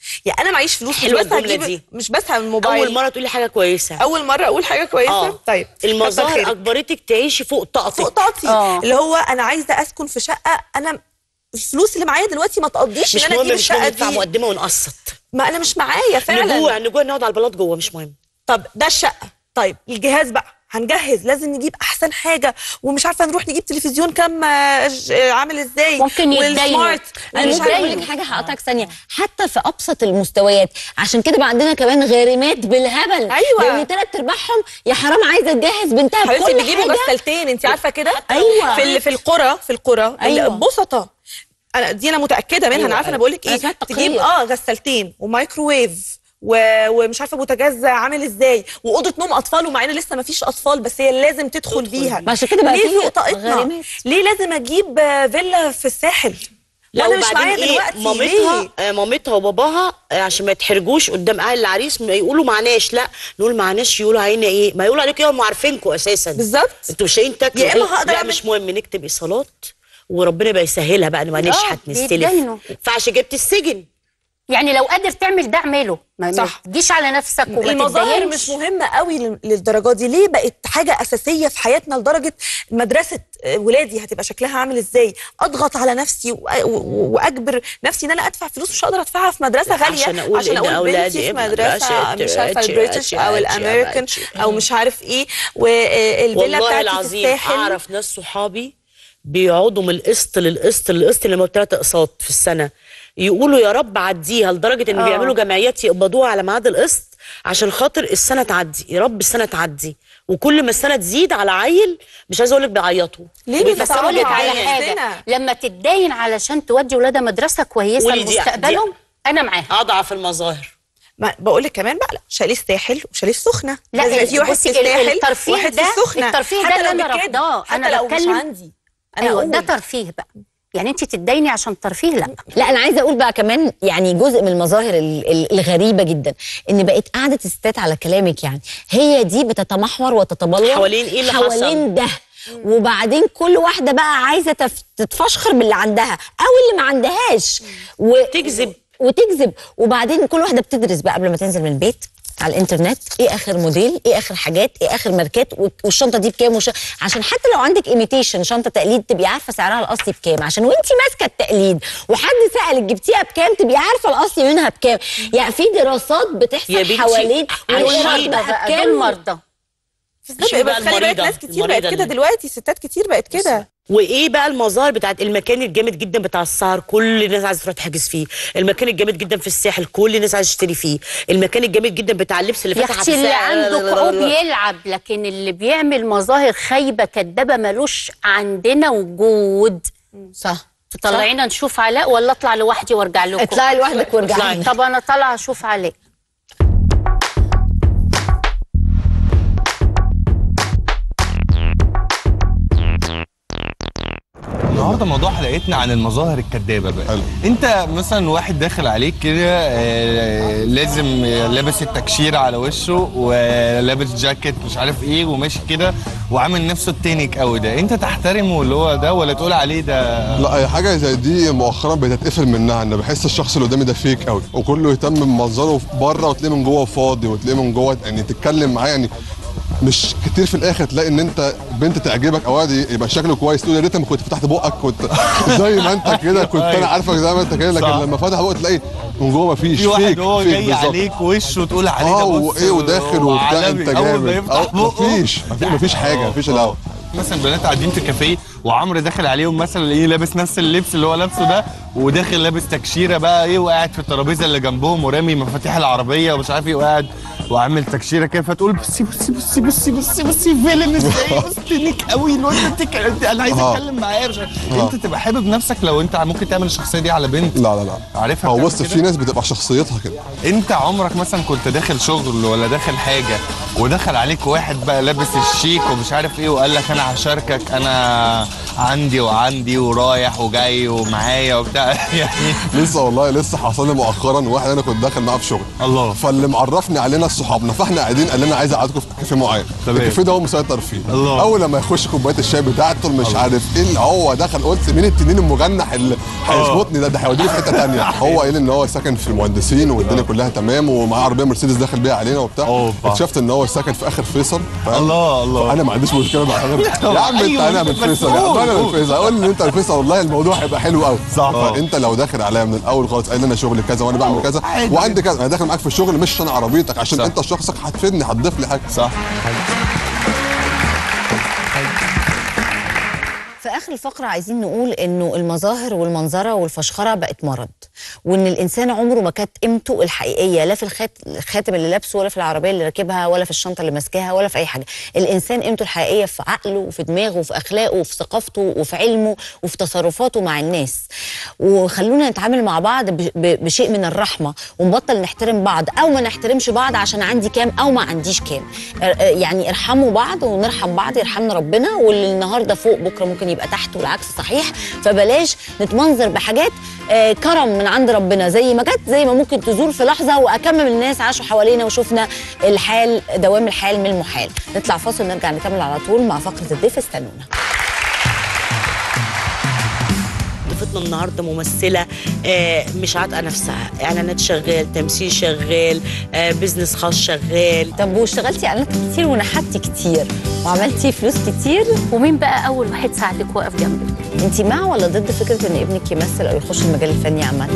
F: يعني انا معيش فلوس مش
C: حلوة
F: بس
C: الجملة
F: هجيب
C: دي.
F: مش بس من الموبايل
C: اول مره تقولي حاجه كويسه
F: اول مره اقول حاجه كويسه
C: آه.
F: طيب كتر
C: المظاهر
F: خيرك.
C: اجبرتك تعيشي فوق طاقتك
F: فوق طاقتي
C: آه.
F: اللي هو انا عايزه اسكن في شقه انا الفلوس اللي معايا دلوقتي ما تقضيش
C: مش
F: ان انا
C: مهم
F: اجيب
C: مش مهم
F: الشقه
C: ندفع
F: دي
C: مقدمه ونقسط
F: ما انا مش معايا فعلا
C: نجوع نجوع نقعد على البلاط جوه مش مهم
F: طب ده الشقه طيب الجهاز بقى هنجهز لازم نجيب احسن حاجه ومش عارفه نروح نجيب تلفزيون كام آه، ج- آه، عامل ازاي
H: ممكن يتدينوا
F: والسمارت
H: انا مش
F: والموبايل.
H: هقول لك حاجه هقطعك ثانيه حتى في ابسط المستويات عشان كده بقى عندنا كمان غارمات بالهبل
F: أيوة.
H: لان ثلاث ارباعهم يا حرام عايزه تجهز بنتها
F: حبيبتي
H: بكل
F: بيجيبوا
H: حاجه
F: غسالتين انت عارفه كده
H: أيوة.
F: في ال- في القرى في القرى
H: أيوة.
F: البسطه انا دي انا متاكده منها
H: أيوة،
F: انا عارفه انا
H: أيوة.
F: بقول لك
H: أنا
F: ايه
H: سمعت
F: تجيب
H: تقرير.
F: اه غسالتين ومايكروويف و... ومش عارفه بوتاجاز عامل ازاي واوضه نوم اطفال ومع ان لسه ما فيش اطفال بس هي لازم تدخل بيها
H: ما عشان كده بقى
F: ليه
H: في
F: فوق طاقتنا
H: غريمات.
F: ليه لازم اجيب آه، فيلا في الساحل
C: لا
F: وانا مش
C: وبعدين
F: معايا
C: ايه
F: دلوقتي
C: مامتها
F: ليه؟
C: آه مامتها وباباها آه عشان ما يتحرجوش قدام اهل العريس ما يقولوا معناش لا نقول معناش يقولوا علينا ايه ما يقولوا عليكم ايه هم عارفينكم اساسا
F: بالظبط
C: انتوا مش لاقيين تاكلوا
F: يا إما
C: إيه؟
F: هقدر
C: لا
F: أعمل-
C: مش مهم نكتب ايصالات وربنا بقى يسهلها بقى نبقى نشحت نستلف
G: بيتدينوا.
C: فعشان جبت السجن
G: يعني لو قادر تعمل ده اعمله ما ما
F: صح.
G: تجيش على نفسك وما
F: المظاهر
G: تتدينش.
F: مش مهمه قوي لل- للدرجه دي ليه بقت حاجه اساسيه في حياتنا لدرجه مدرسه آه، ولادي هتبقى شكلها عامل ازاي اضغط على نفسي وأ- و- واجبر نفسي ان انا ادفع فلوس مش هقدر ادفعها في مدرسه غاليه
C: عشان أقول
F: عشان
C: إن
F: اقول
C: أولادي
F: بنتي في
C: في
F: مدرسه
C: مدرسة
F: مش عارفه
C: أتش-
F: البريتش
C: أتش-
F: او
C: أتش-
F: الامريكان
C: أتش.
F: او مش عارف ايه والفيلا
C: والله
F: بتاعتي في
C: العظيم
F: الساحل
C: اعرف ناس صحابي بيقعدوا من القسط للقسط للقسط لما ثلاث اقساط في السنه يقولوا يا رب عديها لدرجه ان
F: آه.
C: بيعملوا جمعيات يقبضوها على ميعاد القسط عشان خاطر السنه تعدي يا رب السنه تعدي وكل ما السنه تزيد على عيل مش عايزه اقول لك بيعيطوا
F: ليه
G: بس
C: بيفسروا
G: اقول لك على
C: جديا.
G: حاجه لما تتدين علشان تودي ولادها مدرسه كويسه
C: قولي دي-
G: لمستقبلهم
C: دي-
G: انا معاها
C: اضعف المظاهر
F: ما بقول لك كمان بقى لا شاليه الساحل وشاليه السخنه
G: لا
F: لازم يبقى في واحد
G: بصي
F: في الساحل
G: الترفيه
F: وواحد في
G: ده
F: السخنه
G: الترفيه ده
F: حتى
G: اللي
F: لو
G: انا
F: بكده،
G: رافضاه
F: حتى
G: انا
F: لو مش
G: بتكلم
F: عندي انا
G: ايوه
F: أقول.
G: ده ترفيه بقى يعني انت تتديني عشان ترفيه لا
H: لا انا عايزه اقول بقى كمان يعني جزء من المظاهر ال- ال- الغريبه جدا ان بقت قاعده الستات على كلامك يعني هي دي بتتمحور وتتبلور
C: حوالين إيه اللي
H: حوالين
C: حصل؟
H: ده وبعدين كل واحده بقى عايزه تف- تتفشخر باللي عندها او اللي ما عندهاش
C: تكذب
H: وتكذب وبعدين كل واحده بتدرس بقى قبل ما تنزل من البيت على الانترنت ايه اخر موديل ايه اخر حاجات ايه اخر ماركات و- والشنطه دي بكام وش... عشان حتى لو عندك ايميتيشن شنطه تقليد تبقي عارفه سعرها الاصلي بكام عشان وانت ماسكه التقليد وحد سالك جبتيها بكام تبقي عارفه الاصلي منها بكام يعني في دراسات
C: يا
H: بتحصل
C: بنتي،
H: حوالين
C: عايشين
H: والورق
G: بقى
H: بقى
G: دول
H: بكام
G: مرضى
F: بس
C: شوفي بقى
F: بس خلي بالك
C: المريضة،
F: ناس كتير بقت
C: المريضة
F: كده
C: اللي-
F: دلوقتي ستات كتير بقت كده
C: وايه بقى المظاهر بتاعت المكان الجامد جدا بتاع السهر كل الناس عايزه تروح تحجز فيه المكان الجامد جدا في الساحل كل الناس عايزه تشتري فيه المكان الجامد جدا بتاع اللبس اللي
G: يا
C: فاتح
G: اختي
C: على
G: اللي
C: الساحل.
G: عنده كعوب يلعب لكن اللي بيعمل مظاهر خايبه كدابه ملوش عندنا وجود
H: صح
G: تطلعينا نشوف علاء ولا اطلع لوحدي وارجع لكم
H: اطلعي لوحدك وارجعي
C: اطلعي.
G: طب انا طالعه اشوف علاء
N: النهارده موضوع حلقتنا عن المظاهر الكدابه بقى حلو. انت مثلا واحد داخل عليك كده آه، لازم لابس التكشيره على وشه ولابس جاكيت مش عارف ايه وماشي كده وعامل نفسه التنك قوي ده انت تحترمه اللي هو ده ولا تقول عليه ده
O: لا هي حاجه زي دي مؤخرا بتتقفل منها ان بحس الشخص اللي قدامي ده فيك قوي وكله يهتم بمنظره بره وتلاقيه من جوه فاضي وتلاقيه من جوه يعني تتكلم معاه يعني مش كتير في الاخر تلاقي ان انت بنت تعجبك او واد يبقى شكله كويس تقول يا ريت ما كنت فتحت بقك كنت زي ما انت كده كنت انا عارفك زي ما انت كده لكن
N: صح.
O: لما فتح بقك تلاقي من جوه مفيش
N: في واحد
O: فيك
N: هو
O: فيك
N: جاي
O: بالظبط.
N: عليك وشه تقول عليه ده
O: اه
N: بص
O: وايه وداخل وبتاع
N: وعالمي.
O: انت
N: اول ما
O: جامد
N: يفتح
O: أو
N: بقه
O: مفيش مفيش مفيش حاجه مفيش الاول
N: مثلا بنات قاعدين في كافيه وعمرو داخل عليهم مثلا ايه لابس نفس اللبس اللي هو لابسه ده وداخل لابس تكشيره بقى ايه وقاعد في الترابيزه اللي جنبهم ورامي مفاتيح العربيه ومش عارف ايه وقاعد وعامل تكشيره كده فتقول بصي بصي بصي بصي بصي بصي فيلم ازاي بصي قوي الواد ده تك- انا عايز
O: آه.
N: اتكلم معاه مش عارف.
O: آه.
N: انت تبقى حابب نفسك لو انت ممكن تعمل الشخصيه دي على بنت
O: لا لا لا
N: عارفها
O: هو
N: بتعمل
O: بص
N: كده؟
O: في ناس بتبقى شخصيتها كده
N: انت عمرك مثلا كنت داخل شغل ولا داخل حاجه ودخل عليك واحد بقى لابس الشيك ومش عارف ايه وقال لك انا هشاركك انا عندي وعندي ورايح وجاي ومعايا وبتاع يعني
O: لسه والله لسه حصل لي مؤخرا واحد انا كنت داخل معاه في شغل
N: الله
O: فاللي معرفني علينا صحابنا فاحنا قاعدين قال لنا عايز اقعدكم في كافيه معين
N: تمام.
O: الكافيه ده هو مسيطر فيه
N: الله.
O: اول لما يخش كوبايه الشاي بتاعته مش عارف ايه اللي هو دخل قلت مين التنين المجنح اللي هيظبطني ده ده هيوديني في حته ثانيه هو قال ان هو ساكن في المهندسين والدنيا كلها تمام ومعاه عربيه مرسيدس داخل بيها علينا وبتاع اكتشفت ان هو ساكن في اخر فيصل
N: الله الله
O: انا ما عنديش مشكله مع يا عم انت
N: أيوة،
O: انا من
N: بس
O: فيصل يا عم
N: قول،
O: انا من
N: قول.
O: فيصل اقول ان انت من فيصل والله الموضوع هيبقى حلو قوي
N: صح.
O: فانت لو داخل عليا من الاول خالص قايل لي انا شغلي كذا وانا بعمل كذا
N: عادي.
O: وعندي كذا انا داخل معاك في الشغل مش عشان عربيتك عشان
N: صح.
O: انت شخصك هتفيدني هتضيف لي حاجه
N: صح
H: في اخر الفقره عايزين نقول انه المظاهر والمنظره والفشخره بقت مرض وان الانسان عمره ما كانت قيمته الحقيقيه لا في الخات- الخاتم اللي لابسه ولا في العربيه اللي راكبها ولا في الشنطه اللي ماسكاها ولا في اي حاجه الانسان قيمته الحقيقيه في عقله وفي دماغه وفي اخلاقه وفي ثقافته وفي علمه وفي تصرفاته مع الناس وخلونا نتعامل مع بعض ب- ب- بشيء من الرحمه ونبطل نحترم بعض او ما نحترمش بعض عشان عندي كام او ما عنديش كام ار- يعني ارحموا بعض ونرحم بعض يرحمنا ربنا واللي النهارده فوق بكره ممكن يبقى تحت والعكس صحيح فبلاش نتمنظر بحاجات آه، كرم من عند ربنا زي ما جت زي ما ممكن تزور في لحظه واكمل الناس عاشوا حوالينا وشفنا الحال دوام الحال من المحال نطلع فاصل نرجع نكمل على طول مع فقره الضيف استنونا
C: ضيفتنا النهارده ممثله آه، مش عاتقه نفسها اعلانات شغال تمثيل شغال آه، بيزنس خاص شغال
H: طب واشتغلتي اعلانات كتير ونحتي كتير وعملتي فلوس كتير
D: ومين بقى اول واحد ساعدك واقف جنبك
H: انت مع ولا ضد فكره ان ابنك يمثل او يخش المجال الفني عامه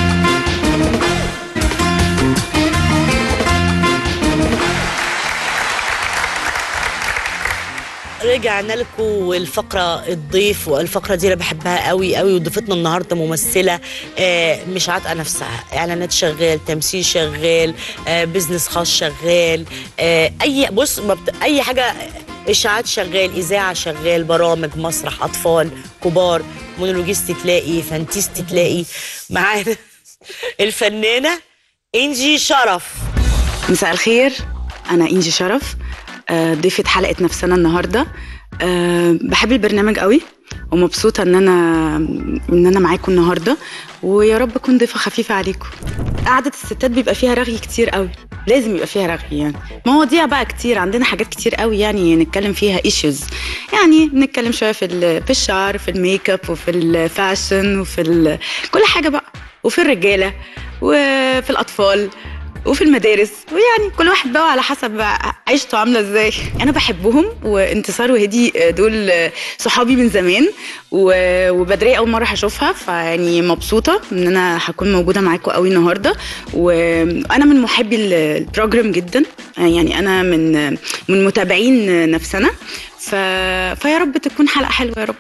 C: رجعنا لكم والفقره الضيف والفقره دي انا بحبها قوي قوي وضيفتنا النهارده ممثله آه، مش عاتقه نفسها اعلانات شغال تمثيل شغال آه، بيزنس خاص شغال آه، اي بص ما بت... اي حاجه اشاعات شغال اذاعه شغال برامج مسرح اطفال كبار مونولوجيست تلاقي فانتيست تلاقي معانا الفنانه انجي شرف
P: مساء الخير أنا إنجي شرف آه، ضيفة حلقة نفسنا النهاردة آه، بحب البرنامج قوي ومبسوطة إن أنا إن أنا معاكم النهاردة ويا رب أكون ضيفة خفيفة عليكم قعدة الستات بيبقى فيها رغي كتير قوي لازم يبقى فيها رغي يعني مواضيع بقى كتير عندنا حاجات كتير قوي يعني نتكلم فيها ايشوز يعني نتكلم شويه في ال- في الشعر في الميك اب وفي الفاشن وفي ال- كل حاجه بقى وفي الرجاله وفي الاطفال وفي المدارس ويعني كل واحد بقى على حسب بقى عيشته عامله ازاي انا بحبهم وانتصار وهدي دول صحابي من زمان و- وبدرية اول مره هشوفها فيعني مبسوطه ان انا هكون موجوده معاكم قوي النهارده وانا من محبي ال- البروجرام جدا يعني انا من من متابعين نفسنا ف... فيا رب تكون حلقه حلوه يا رب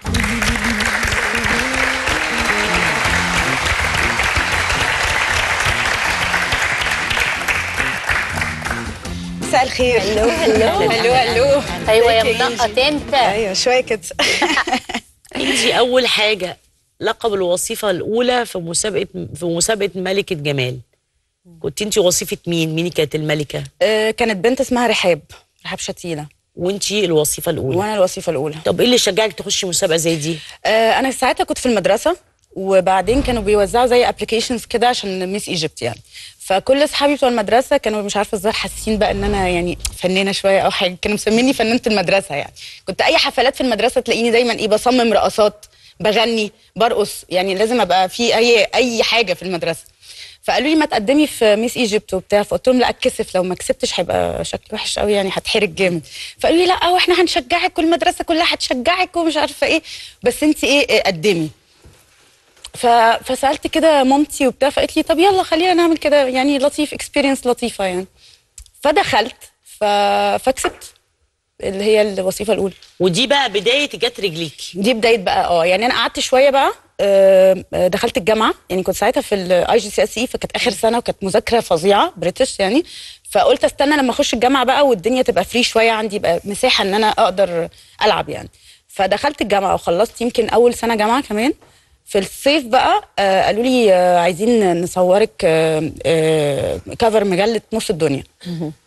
Q: مساء الخير
H: هلو هلو
Q: هلو هلو
D: ايوه يا
Q: ازيك
D: منقط
Q: إنجي؟
D: انت
Q: ايوه شويه كده
C: انتي اول حاجه لقب الوظيفه الاولى في مسابقه في مسابقه ملكه جمال كنت انتي وظيفه مين مين كانت الملكه
Q: آه، كانت بنت اسمها رحاب رحاب شتيله
C: وانتي الوظيفه الاولى
Q: وانا الوظيفه الاولى
C: طب ايه اللي شجعك تخشي مسابقه زي دي
Q: آه، انا ساعتها كنت في المدرسه وبعدين كانوا بيوزعوا زي ابلكيشنز كده عشان ميس ايجيبت يعني فكل اصحابي بتوع المدرسه كانوا مش عارفه ازاي حاسين بقى ان انا يعني فنانه شويه او حاجه كانوا مسميني فنانه المدرسه يعني كنت اي حفلات في المدرسه تلاقيني دايما ايه بصمم رقصات بغني برقص يعني لازم ابقى في اي اي حاجه في المدرسه فقالوا لي ما تقدمي في ميس ايجيبت وبتاع فقلت لهم لا اتكسف لو ما كسبتش هيبقى شكلي وحش قوي يعني هتحرج جامد فقالوا لي لا واحنا هنشجعك والمدرسه كلها هتشجعك ومش عارفه ايه بس انت ايه, إيه قدمي ف... فسالت كده مامتي وبتاع فقالت لي طب يلا خلينا نعمل كده يعني لطيف اكسبيرينس لطيفه يعني فدخلت ف... فكسبت اللي هي الوظيفه الاولى
C: ودي بقى بدايه جت رجليكي
Q: دي بدايه بقى اه يعني انا قعدت شويه بقى آه، آه، دخلت الجامعه يعني كنت ساعتها في الاي جي سي اس اي فكانت اخر سنه وكانت مذاكره فظيعه بريتش يعني فقلت استنى لما اخش الجامعه بقى والدنيا تبقى فري شويه عندي يبقى مساحه ان انا اقدر العب يعني فدخلت الجامعه وخلصت يمكن اول سنه جامعه كمان في الصيف بقى آه قالوا لي آه عايزين نصورك آه آه كفر مجله نص الدنيا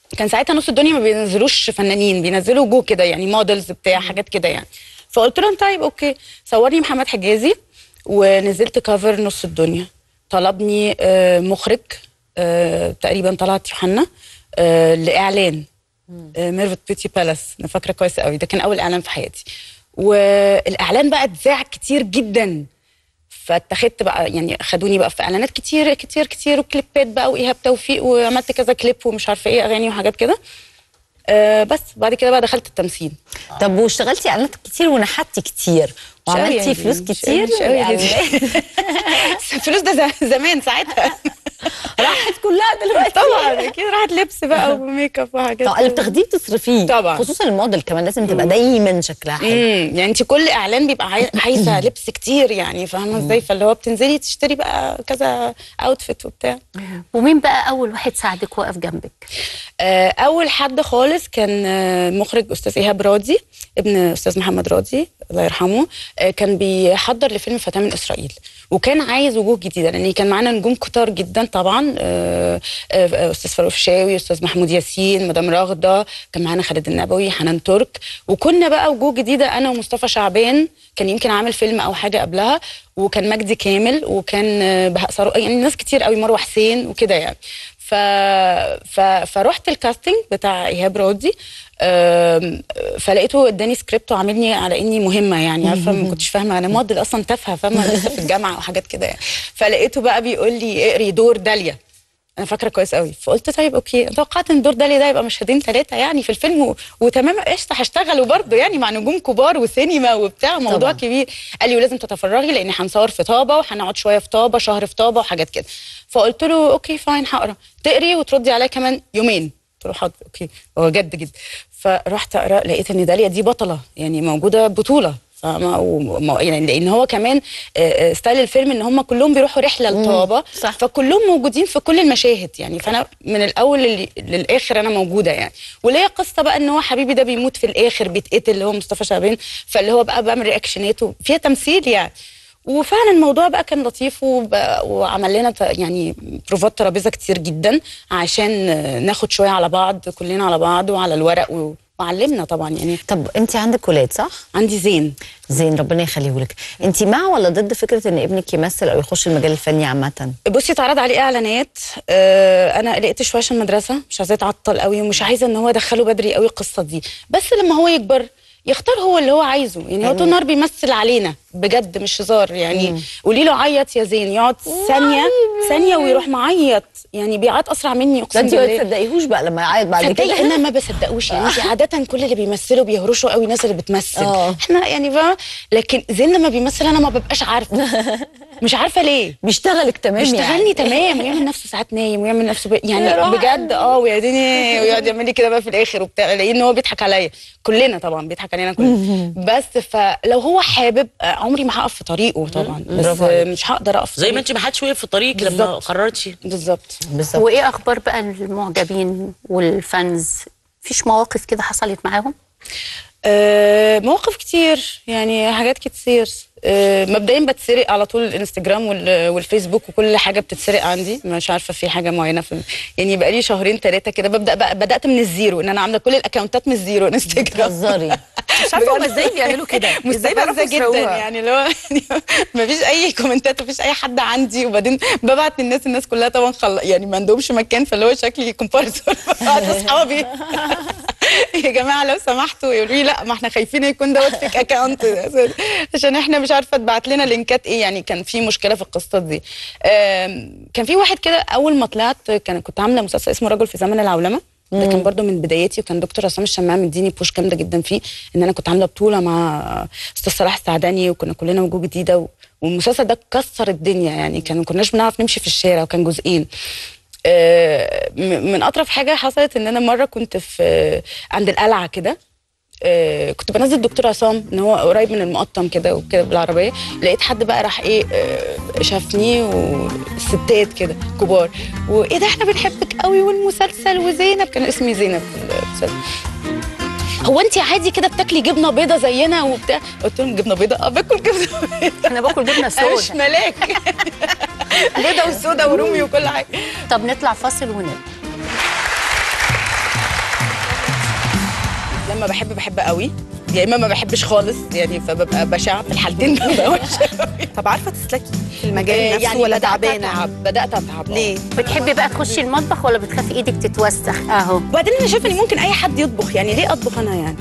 Q: كان ساعتها نص الدنيا ما بينزلوش فنانين بينزلوا جو كده يعني موديلز بتاع حاجات كده يعني فقلت لهم طيب اوكي صورني محمد حجازي ونزلت كفر نص الدنيا طلبني آه، مخرج آه، تقريبا طلعت يوحنا آه، لاعلان آه، ميرفت بيوتي بالاس انا فاكره كويس قوي ده كان اول اعلان في حياتي والاعلان بقى اتذاع كتير جدا فاتخذت بقى يعني خدوني بقى في اعلانات كتير كتير كتير وكليبات بقى وايهاب توفيق وعملت كذا كليب ومش عارفه ايه اغاني وحاجات كده آه بس بعد كده بقى دخلت التمثيل
H: طب واشتغلتي اعلانات كتير ونحتي كتير وعملتي فلوس كتير
Q: مش قوي
H: يعني
Q: الفلوس ده ز- زمان ساعتها
H: راحت كلها دلوقتي
Q: طبعا اكيد راحت لبس بقى وميك اب وحاجات
H: طب اللي بتاخديه بتصرفيه
Q: طبعا
H: خصوصا الموديل كمان لازم تبقى دايما شكلها حلو
Q: امم يعني انت كل اعلان بيبقى عاي- عايزه لبس كتير يعني فاهمه ازاي فاللي هو بتنزلي تشتري بقى كذا اوتفيت وبتاع
D: ومين بقى اول واحد ساعدك وقف جنبك
Q: آه، اول حد خالص كان آه، مخرج استاذ ايهاب راضي ابن استاذ محمد راضي الله يرحمه آه، كان بيحضر لفيلم فتاه من اسرائيل وكان عايز وجوه جديده لان كان معانا نجوم كتار جدا طبعا آه، آه، استاذ فاروق فيشاوي استاذ محمود ياسين مدام راغده كان معانا خالد النبوي حنان ترك وكنا بقى وجوه جديده انا ومصطفى شعبان كان يمكن عامل فيلم او حاجه قبلها وكان مجدي كامل وكان آه، بهاء سرو يعني ناس كتير قوي مروه حسين وكده يعني ف... ف... فرحت الكاستنج بتاع ايهاب راضي أم، فلقيته اداني سكريبت وعاملني على اني مهمه يعني عارفه ما كنتش فاهمه انا موديل اصلا تافهه فاهمه لسه في الجامعه وحاجات كده يعني فلقيته بقى بيقول لي اقري دور داليا انا فاكره كويس قوي فقلت طيب اوكي توقعت ان دور داليا ده يبقى مشهدين ثلاثه يعني في الفيلم و... وتمام قشطه هشتغله برضه يعني مع نجوم كبار وسينما وبتاع موضوع
H: طبعاً.
Q: كبير قال لي ولازم تتفرغي لان هنصور في طابه وهنقعد شويه في طابه شهر في طابه وحاجات كده فقلت له اوكي فاين هقرا تقري وتردي عليا كمان يومين قلت له حاضر اوكي هو جد جدا فرحت اقرا لقيت ان داليا دي بطله يعني موجوده بطوله فاهمة وم- يعني لان هو كمان آه، آه، ستايل الفيلم ان هم كلهم بيروحوا رحله لطابه صح فكلهم موجودين في كل المشاهد يعني فانا من الاول لل- للاخر انا موجوده يعني وليا قصه بقى ان هو حبيبي ده بيموت في الاخر بيتقتل اللي هو مصطفى شعبان فاللي هو بقى بعمل رياكشنات فيها تمثيل يعني وفعلا الموضوع بقى كان لطيف وب- وعمل لنا ت- يعني بروفات ترابيزه كتير جدا عشان آه، ناخد شويه على بعض كلنا على بعض وعلى الورق و- وعلمنا طبعا يعني
H: طب انت عندك ولاد صح
Q: عندي زين
H: زين ربنا يخليه لك انت مع ولا ضد فكره ان ابنك يمثل او يخش المجال الفني عامه
Q: بصي اتعرض عليه اعلانات آه انا قلقت شويه عشان المدرسه مش عايزاه يتعطل قوي ومش عايزه ان هو ادخله بدري قوي القصه دي بس لما هو يكبر يختار هو اللي هو عايزه يعني هو طول النهار بيمثل علينا بجد مش هزار يعني قولي له عيط يا زين يقعد ثانيه ثانيه ويروح معيط يعني بيعيط اسرع مني
H: ده
Q: اقسم
H: انت ما
Q: بالله
H: تصدقيهوش بقى لما يعيط بعد
Q: تصدقي
H: كده
Q: انا ما بصدقوش يعني انت عاده كل اللي بيمثلوا بيهرشوا قوي الناس اللي بتمثل
H: اه.
Q: احنا يعني فاهمه لكن زين لما بيمثل انا ما ببقاش عارفه مش عارفه ليه
H: بيشتغلك تمام
Q: بيشتغلني
H: يعني.
Q: تمام ويعمل نفسه ساعات نايم ويعمل نفسه ب...
H: يا
Q: يعني
H: روحي.
Q: بجد اه ويقعدني ويقعد يعمل لي كده بقى في الاخر وبتاع لان هو بيضحك عليا كلنا طبعا بيضحك علينا كلنا بس فلو هو حابب آه، عمري ما هقف في طريقه طبعا بس
C: برافو
Q: آه،
C: عليك.
Q: مش هقدر اقف في
C: زي ما
Q: طريقه.
C: انت ما حدش وقف في طريقك لما
Q: بالظبط.
C: قررتي
Q: بالظبط
H: بالظبط
D: وايه اخبار بقى المعجبين والفانز فيش مواقف كده حصلت معاهم
Q: آه، مواقف كتير يعني حاجات كتير آه، مبدئيا بتسرق على طول الانستجرام وال- والفيسبوك وكل حاجه بتتسرق عندي مش عارفه في حاجه معينه في يعني بقى لي شهرين ثلاثه كده ببدا بقى بدات من الزيرو ان انا عامله كل الاكونتات من الزيرو انستجرام
H: بتهزري
F: مش عارفه هما ازاي بيعملوا كده ازاي بيعرفوا
Q: مستفزه جدا
F: يسرقوها؟
Q: يعني اللي هو مفيش اي كومنتات مفيش اي حد عندي وبعدين ببعت للناس الناس كلها طبعا خل... يعني ما عندهمش مكان فاللي هو شكلي كومبارسون ببعت لاصحابي يا جماعه لو سمحتوا يقولوا لي لا ما احنا خايفين يكون دوت فيك اكونت عشان احنا مش عارفه تبعت لنا لينكات ايه يعني كان في مشكله في القصه دي آم، كان في واحد كده اول ما طلعت كان كنت عامله مسلسل اسمه رجل في زمن العولمه ده كان برضو من بداياتي وكان دكتور عصام الشمام مديني بوش جامده جدا فيه ان انا كنت عامله بطوله مع استاذ صلاح السعداني وكنا كلنا وجوه جديده و- والمسلسل ده كسر الدنيا يعني كان ما كناش بنعرف نمشي في الشارع وكان جزئين آه، م- من اطرف حاجه حصلت ان انا مره كنت في عند القلعه كده آه، كنت بنزل الدكتور عصام ان هو قريب من المقطم كده وكده بالعربيه لقيت حد بقى راح ايه آه، شافني وستات كده كبار وايه ده احنا بنحبك قوي والمسلسل وزينب كان اسمي زينب في المسلسل هو انت عادي كده بتاكلي جبنه بيضه زينا وبتاع قلت لهم جبنه بيضه اه باكل جبنه بيضه
D: انا باكل جبنه
Q: انا مش
D: سودا
Q: ملاك بيضه وسودا ورومي وكل حاجه
D: طب نطلع فاصل ونرجع
Q: لما بحب بحب قوي يا اما ما بحبش خالص يعني فببقى بشعه في الحالتين ببقى وحشه
F: طب عارفه تسلكي في المجال نفسه
Q: يعني
F: ولا
Q: بدأت
F: تعبانه
Q: أتعب بدات اتعب
F: ليه
G: بتحبي بقى تخشي المطبخ ولا بتخافي ايدك تتوسخ اهو
Q: وبعدين انا شايفه ان ممكن اي حد يطبخ يعني ليه اطبخ انا يعني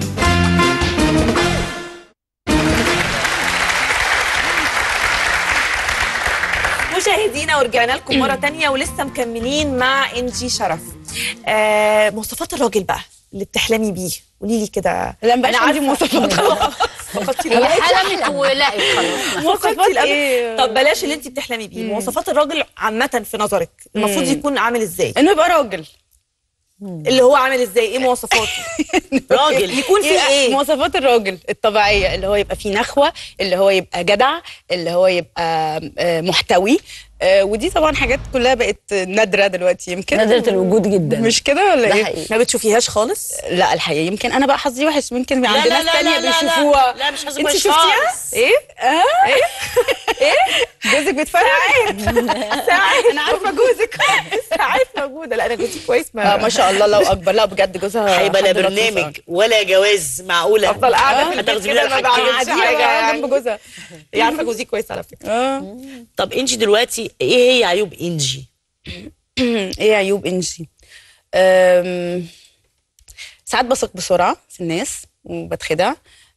F: مشاهدينا ورجعنا لكم مره تانية ولسه مكملين مع انجي شرف آه مواصفات الراجل بقى اللي بتحلمي بيه قولي لي كده
Q: لا مبقاش
F: أنا
Q: عندي
F: عارفة.
Q: مواصفات خلاص
F: فقدتي
Q: هي
F: الأمل.
Q: حلمت ولقت خلاص
F: مواصفات
Q: مواصفات
F: الأمل.
Q: إيه؟
F: طب بلاش اللي انت بتحلمي بيه مواصفات الراجل عامه في نظرك المفروض
Q: مم.
F: يكون عامل ازاي
Q: انه يبقى راجل
F: اللي هو عامل ازاي ايه مواصفاته
Q: راجل
F: يكون فيه ايه
Q: مواصفات الراجل الطبيعيه اللي هو يبقى فيه نخوه اللي هو يبقى جدع اللي هو يبقى آه، محتوي آه، ودي طبعا حاجات كلها بقت نادره دلوقتي يمكن
H: نادرة الوجود جدا.
Q: مش كده ولا
H: ده
Q: ايه
H: حقيقي.
F: ما بتشوفيهاش خالص
Q: لا الحقيقه يمكن انا بقى حظي وحش يمكن
C: لا،
Q: عند
C: لا،
Q: ناس
C: لا،
Q: تانية
C: لا، لا،
Q: بيشوفوها
C: لا، مش حظي
Q: انت
C: وحش
Q: شفتيها
C: خالص.
Q: ايه اه ايه ايه جوزك بيتفرج
F: ساعات
Q: انا عارفه جوزك
F: ساعات موجوده لا انا جوزي كويس
Q: اه ما شاء الله الله اكبر لا بجد جوزها
C: هيبقى لا
Q: حد لطيف أوي.
C: برنامج ولا جواز معقوله
F: افضل قاعده في البيت
C: هتاخدي
F: كده
C: منها
F: ما
C: الحاجتين.
F: بعملش
Q: قاعدين
F: حاجه
Q: بقى
F: يعني
Q: جنب جوزها
F: هي عارفه جوزي كويس على فكره
Q: اه
C: طب انجي دلوقتي ايه هي عيوب انجي
Q: ايه عيوب انجي أم، ساعات بثق بسرعه في الناس وبتخدع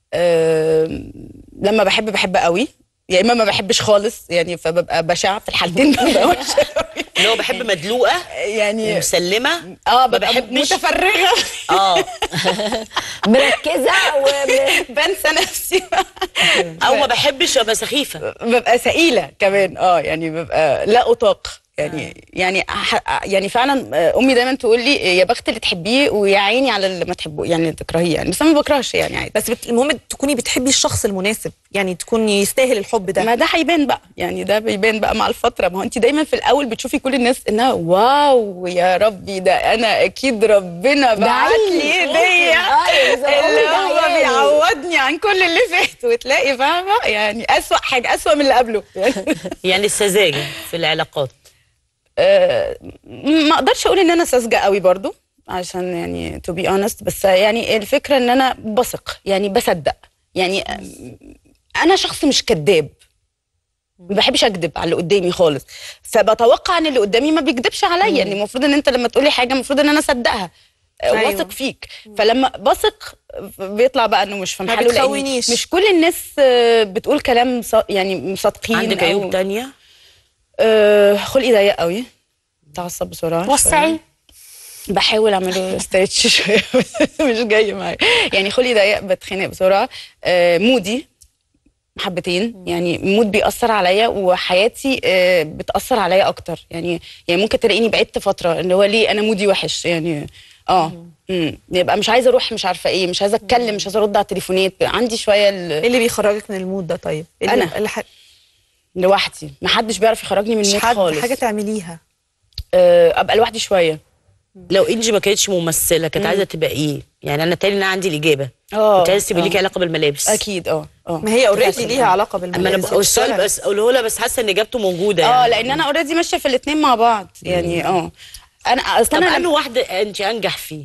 Q: أم، لما بحب بحب قوي يا اما ما بحبش خالص يعني فببقى بشعه في الحالتين ببقى وحشه
C: اللي هو بحب مدلوقه
Q: يعني
C: ومسلمه
Q: اه
C: ما
Q: ببقى
C: بحبش
Q: متفرغه
C: اه
H: مركزه
Q: وبنسى نفسي
C: او ما بحبش ابقى سخيفه
Q: ببقى ثقيله كمان اه يعني ببقى لا اطاق يعني يعني ح- يعني فعلا آه، امي دايما تقول لي يا بخت اللي تحبيه ويا عيني على اللي ما تحبه يعني تكرهيه يعني بس انا ما بكرهش يعني عادي
F: بس بت... المهم تكوني بتحبي الشخص المناسب يعني تكون يستاهل الحب ده
Q: ما ده هيبان بقى يعني ده بيبان بقى مع الفتره ما هو انت دايما في الاول بتشوفي كل الناس انها واو يا ربي ده انا اكيد ربنا بعت لي
H: عيني.
Q: هديه
H: أيوة، زي ما
Q: اللي
H: قلت
Q: هو
H: عيالي.
Q: بيعوضني عن كل اللي فات وتلاقي فاهمه يعني اسوأ حاجه اسوأ من اللي قبله
C: يعني السذاجه في العلاقات
Q: آه، ما اقدرش اقول ان انا ساذجه قوي برضو عشان يعني تو بي اونست بس يعني الفكره ان انا بثق يعني بصدق يعني آه، انا شخص مش كذاب ما بحبش اكذب على اللي قدامي خالص فبتوقع ان اللي قدامي ما بيكذبش عليا يعني المفروض ان انت لما تقولي حاجه المفروض ان انا اصدقها آه،
F: أيوة.
Q: واثق فيك فلما بثق بيطلع بقى انه مش في
F: ما
Q: محله لأن
F: بتخونيش.
Q: مش كل الناس آه، بتقول كلام ص- يعني صادقين
C: عندك
Q: أو-
C: عيوب تانية
Q: آه، خلقي ضيق قوي تعصب بسرعه
G: وسعي.
Q: شوية. بحاول اعمله ستريتش شويه بس مش جاي معايا يعني خلقي ضيق بتخنق بسرعه آه، مودي حبتين يعني مود بيأثر عليا وحياتي آه، بتأثر عليا اكتر يعني يعني ممكن تلاقيني بعدت فتره اللي هو ليه انا مودي وحش يعني اه امم يبقى مش عايزه اروح مش عارفه ايه مش عايزه اتكلم مش عايزه ارد على التليفونات عندي شويه ال...
F: ايه اللي بيخرجك من المود ده طيب إيه اللي-
Q: أنا.
F: اللي ح...
Q: لوحدي محدش بيعرف يخرجني من
F: مش
Q: المود
F: حد
Q: خالص
F: حاجه تعمليها
Q: آه، ابقى لوحدي شويه
C: لو انجي ما كانتش ممثله كانت عايزه تبقى ايه يعني انا تاني انا عندي الاجابه
Q: اه
C: كنت عايزه تبقى
Q: آه.
C: ليكي علاقه بالملابس
Q: اكيد اه اه
F: ما هي اوريدي ليها علاقه
C: اما انا
F: بالملابس
C: بقى السؤال بس اقوله لها بس حاسه ان اجابته موجوده
Q: اه
C: يعني.
Q: لان انا اوريدي ماشيه في الاثنين مع بعض يعني اه انا اصل
C: طب
Q: انا
C: انه واحده انت انجح فيه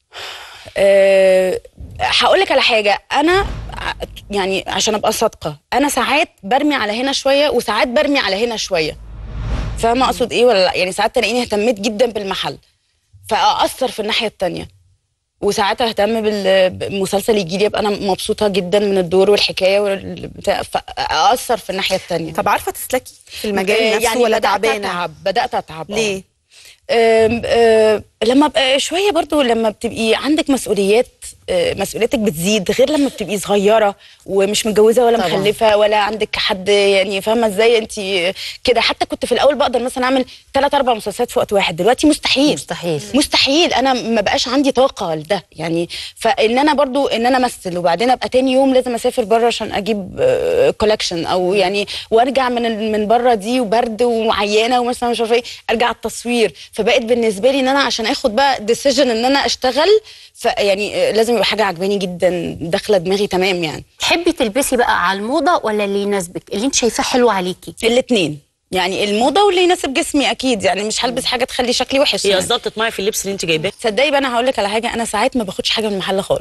Q: أه هقول لك على حاجه انا ع- يعني عشان ابقى صادقه انا ساعات برمي على هنا شويه وساعات برمي على هنا شويه فاهمه اقصد ايه ولا لا يعني ساعات تلاقيني اهتميت جدا بالمحل فاثر في الناحيه التانية وساعات اهتم بال- بالمسلسل يجي لي ابقى انا مبسوطه جدا من الدور والحكايه والبتاع فاثر في الناحيه التانية
F: طب عارفه تسلكي في المجال
Q: آه،
F: نفسه
Q: يعني
F: ولا
Q: بدأت
F: تعبانه
Q: أتعب بدأت أتعب آه.
F: ليه
Q: أم، أه لما ابقى شويه برضو لما بتبقي عندك مسؤوليات أه، مسؤوليتك بتزيد غير لما بتبقي صغيره ومش متجوزه ولا
G: طبعاً.
Q: مخلفه ولا عندك حد يعني فاهمه ازاي انت كده حتى كنت في الاول بقدر مثلا اعمل ثلاث اربع مسلسلات في وقت واحد دلوقتي مستحيل
G: مستحيل
Q: مستحيل انا ما بقاش عندي طاقه لده يعني فان انا برضو ان انا امثل وبعدين ابقى تاني يوم لازم اسافر بره عشان اجيب كولكشن او يعني وارجع من ال- من بره دي وبرد وعيانه ومثلا مش عارفه ايه ارجع التصوير فبقت بالنسبه لي ان انا عشان اخد بقى ديسيجن ان انا اشتغل فيعني آه، لازم يبقى حاجه عجباني جدا داخله دماغي تمام يعني
G: تحبي تلبسي بقى على الموضه ولا اللي يناسبك اللي انت شايفاه حلو عليكي
Q: الاثنين يعني الموضه واللي يناسب جسمي اكيد يعني مش هلبس حاجه تخلي شكلي وحش
C: هي
Q: يعني.
C: قصدها بتطمعي في اللبس اللي انت جايباه
Q: تصدقي بقى انا هقول لك على حاجه انا ساعات ما باخدش حاجه من المحل خالص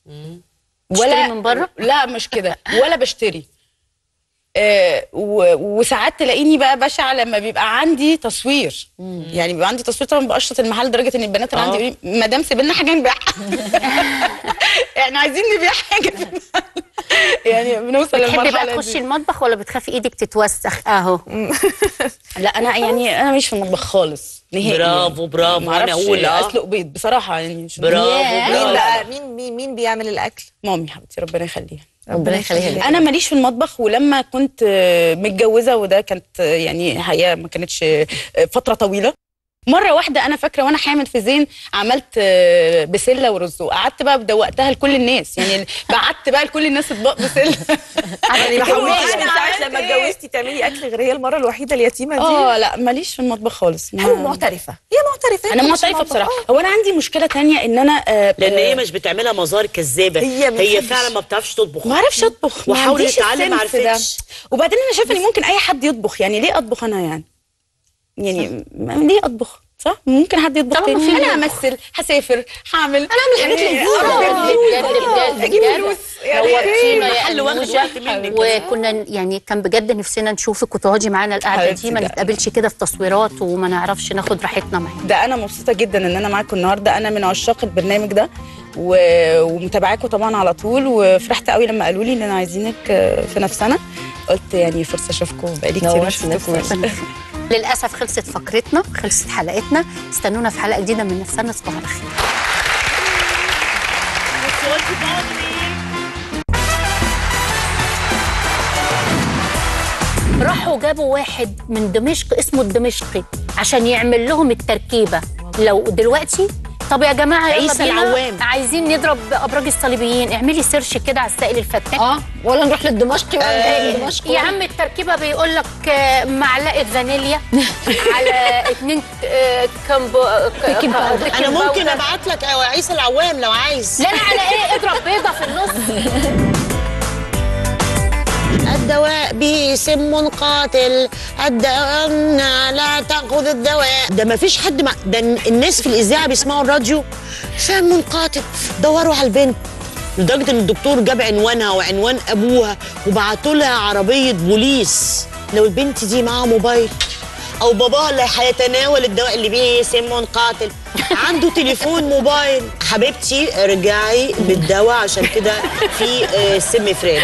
Q: ولا من بره لا مش كده ولا بشتري آه و- وساعات تلاقيني بقى بشعة لما بيبقى عندي تصوير يعني بيبقى عندي تصوير طبعا بقشط المحل لدرجه ان البنات اللي عندي
C: آه.
Q: يقولوا لي مدام سيب لنا حاجه نبيعها احنا عايزين نبيع حاجه في المحل يعني بنوصل
G: بتحبي
Q: للمرحله
G: بقى
Q: دي.
G: تخشي المطبخ ولا بتخافي ايدك تتوسخ اهو
Q: لا انا يعني انا مش في المطبخ خالص نهائي
C: برافو، برافو،
Q: ما
C: أنا
Q: أعرفش
C: أقول، آه.
Q: اسلق بيض بصراحه يعني مش
C: برافو،
Q: ياه.
C: برافو.
F: مين بقى مين مين مين بيعمل الاكل
Q: مامي حبيبتي ربنا يخليها
F: ربنا يخليها لك.
Q: انا ماليش في المطبخ ولما كنت آه، متجوزه وده كانت آه، يعني حقيقه ما كانتش آه، فتره طويله مره واحده انا فاكره وانا حامل في زين عملت آه، بسله ورز وقعدت بقى دوقتها لكل الناس يعني بعت بقى لكل الناس اطباق بسله
F: يعني ما
Q: كل
F: حاولتيش
Q: واحد
F: من ساعه
Q: عملت
F: لما
Q: إيه؟
F: اتجوزتي تعملي اكل غير هي المره الوحيده اليتيمه دي
Q: اه لا ماليش في المطبخ خالص ما-
F: حلو معترفه هي معترفه
Q: انا
F: هي مش
Q: معترفه
F: المطبخ.
Q: بصراحه هو انا عندي مشكله تانية ان انا آه،
C: لان
Q: آه،
C: هي مش بتعملها مظاهر كذابه
Q: هي ما
C: هي
Q: بتحبش.
C: فعلا ما بتعرفش تطبخ
Q: ما اعرفش اطبخ ما
C: وحاولت
Q: عنديش
C: تتعلم ما
Q: السنس ده.
C: عرفتش
Q: وبعدين انا شايفه ان ممكن اي حد يطبخ يعني ليه اطبخ انا يعني يعني ما- ليه اطبخ صح ممكن حد يطبخ
G: طالما
Q: تاني
G: في-
Q: انا همثل هسافر هعمل انا
G: اعمل حاجات لذيذه بجد بجد
Q: اجيب
G: بجد
Q: فلوس
G: نورتينا يا
C: محل واخد
G: أنوشة.
C: وقت منك.
G: وكنا يعني كان بجد نفسنا نشوفك وتقعدي معانا القعده
Q: حبيبتي
G: دي ما
Q: ده.
G: نتقابلش كده في تصويرات وما نعرفش ناخد راحتنا معاك
Q: ده انا مبسوطه جدا ان انا معاكم النهارده انا من عشاق البرنامج ده و... ومتابعاكم طبعا على طول وفرحت قوي لما قالوا لي ان انا عايزينك آه، في نفسنا قلت يعني فرصه اشوفكم بقالي كتير ما شفتكوش
G: للاسف خلصت فقرتنا خلصت حلقتنا استنونا في حلقه جديده من نفسنا تصبحوا على خير راحوا جابوا واحد من دمشق اسمه الدمشقي عشان يعمل لهم التركيبه لو دلوقتي طب يا جماعه يلا
C: عيسى
G: بينا
C: العوام.
G: عايزين نضرب ابراج الصليبيين اعملي سيرش كده على السائل الفتاك
H: اه ولا نروح للدمشقي ولا
G: آه،
H: نروح للدمشقي
G: يا عم التركيبه بيقول لك آه، معلقه فانيليا على اتنين آه، كمبو
H: بيكنج باودر.
G: بيكنج
C: انا ممكن
G: باودر.
C: ابعت لك عيسى العوام لو عايز
G: لا لا على ايه اضرب بيضه في النص
C: الدواء به سم قاتل الدواء لا تاخذ الدواء ده ما فيش حد مع... ده الناس في الاذاعه بيسمعوا الراديو سم قاتل دوروا على البنت لدرجه ان الدكتور جاب عنوانها وعنوان ابوها وبعتوا لها عربيه بوليس لو البنت دي معاها موبايل او باباها اللي هيتناول الدواء اللي بيه سم قاتل عنده تليفون موبايل حبيبتي ارجعي بالدواء عشان كده في آه، سم فران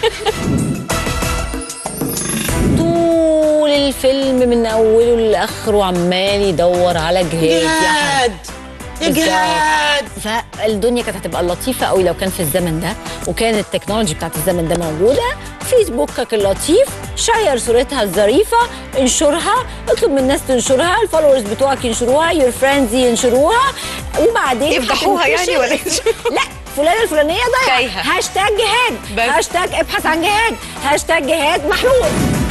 H: طول الفيلم من اوله لاخره عمال يدور على جهاز
C: جهاد يا
H: بالظبط.
C: جهاد
H: فالدنيا كانت هتبقى لطيفه قوي لو كان في الزمن ده وكان التكنولوجي بتاعت الزمن ده موجوده فيسبوكك اللطيف شير صورتها الظريفه انشرها اطلب من الناس تنشرها الفولورز بتوعك ينشروها يور فريندز ينشروها وبعدين
F: يفضحوها
H: هتنتشر-
F: يعني ولا إيه؟
H: لا فلانه الفلانيه ضايعه
F: تايهة.
H: هاشتاج جهاد
F: بس.
H: هاشتاج ابحث عن جهاد هاشتاج جهاد محلول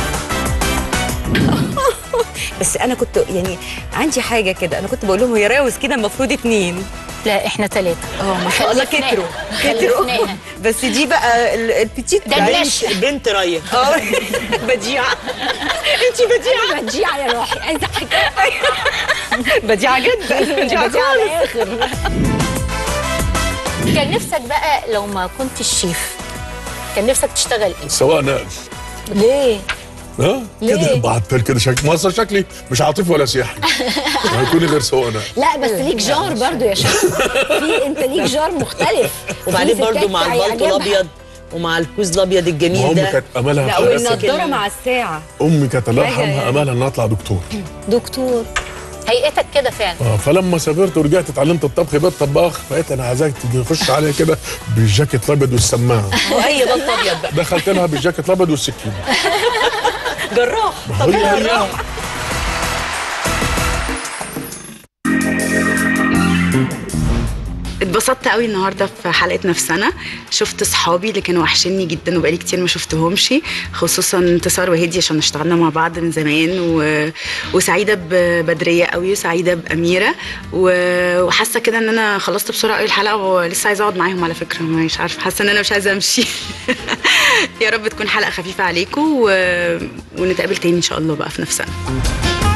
F: بس انا كنت يعني عندي حاجه كده انا كنت بقول لهم هي راوس كده المفروض اتنين
G: لا احنا ثلاثه
F: اه ما شاء الله
G: خلفناها.
F: كتروا كتروا
G: خلفناها.
F: بس دي بقى ال- البتيت
G: ده
F: بقى-
G: النشأ.
C: بنت رايه
F: اه بديعه انت بديعه
H: بديعه يا روحي عايزه حاجه
F: بديعه جدا بديعه
H: بديعه على
F: خالص
H: الاخر
G: كان نفسك بقى لو ما كنتش شيف كان نفسك تشتغل ايه
R: سواء نقل
H: ليه؟
R: ها
H: ليه؟
R: كده بعتل كده شكل مصر شكلي مش عاطفي ولا سياحي ما هيكون غير سواء نقل
H: لا بس ليك جار برضو يا شيخ في انت ليك جار مختلف
C: وبعدين
H: في
C: برضو
H: ستات
C: مع البلطو
H: هيعجبها.
C: الابيض ومع الكوز الابيض
R: ما
C: الجميل
R: امي
C: ده
R: كانت املها
F: لا
R: في
F: والنضاره مع الساعه
R: امي كانت الله
F: حاجة
R: يرحمها
F: يعني.
R: املها ان اطلع دكتور
H: دكتور
G: هيئتك كده فعلا
R: اه فلما سافرت ورجعت اتعلمت الطبخ بقيت طباخ بقيت انا عايزاك تخش عليا كده بالجاكيت الابيض والسماعه
F: واي بلطو ابيض بقى
R: دخلت لها بالجاكيت الابيض والسكينه
F: جراح
R: طب جراح
P: اتبسطت قوي النهارده في حلقه نفسنا شفت صحابي اللي كانوا وحشني جدا وبقالي كتير ما شفتهمش خصوصا انتصار وهدي عشان اشتغلنا مع بعض من زمان و... وسعيده ببدريه قوي وسعيده باميره و... وحاسه كده ان انا خلصت بسرعه قوي الحلقه ولسه عايزه اقعد معاهم على فكره مش عارفه حاسه ان انا مش عايزه امشي يا رب تكون حلقه خفيفه عليكم و... ونتقابل تاني ان شاء الله بقى في نفسنا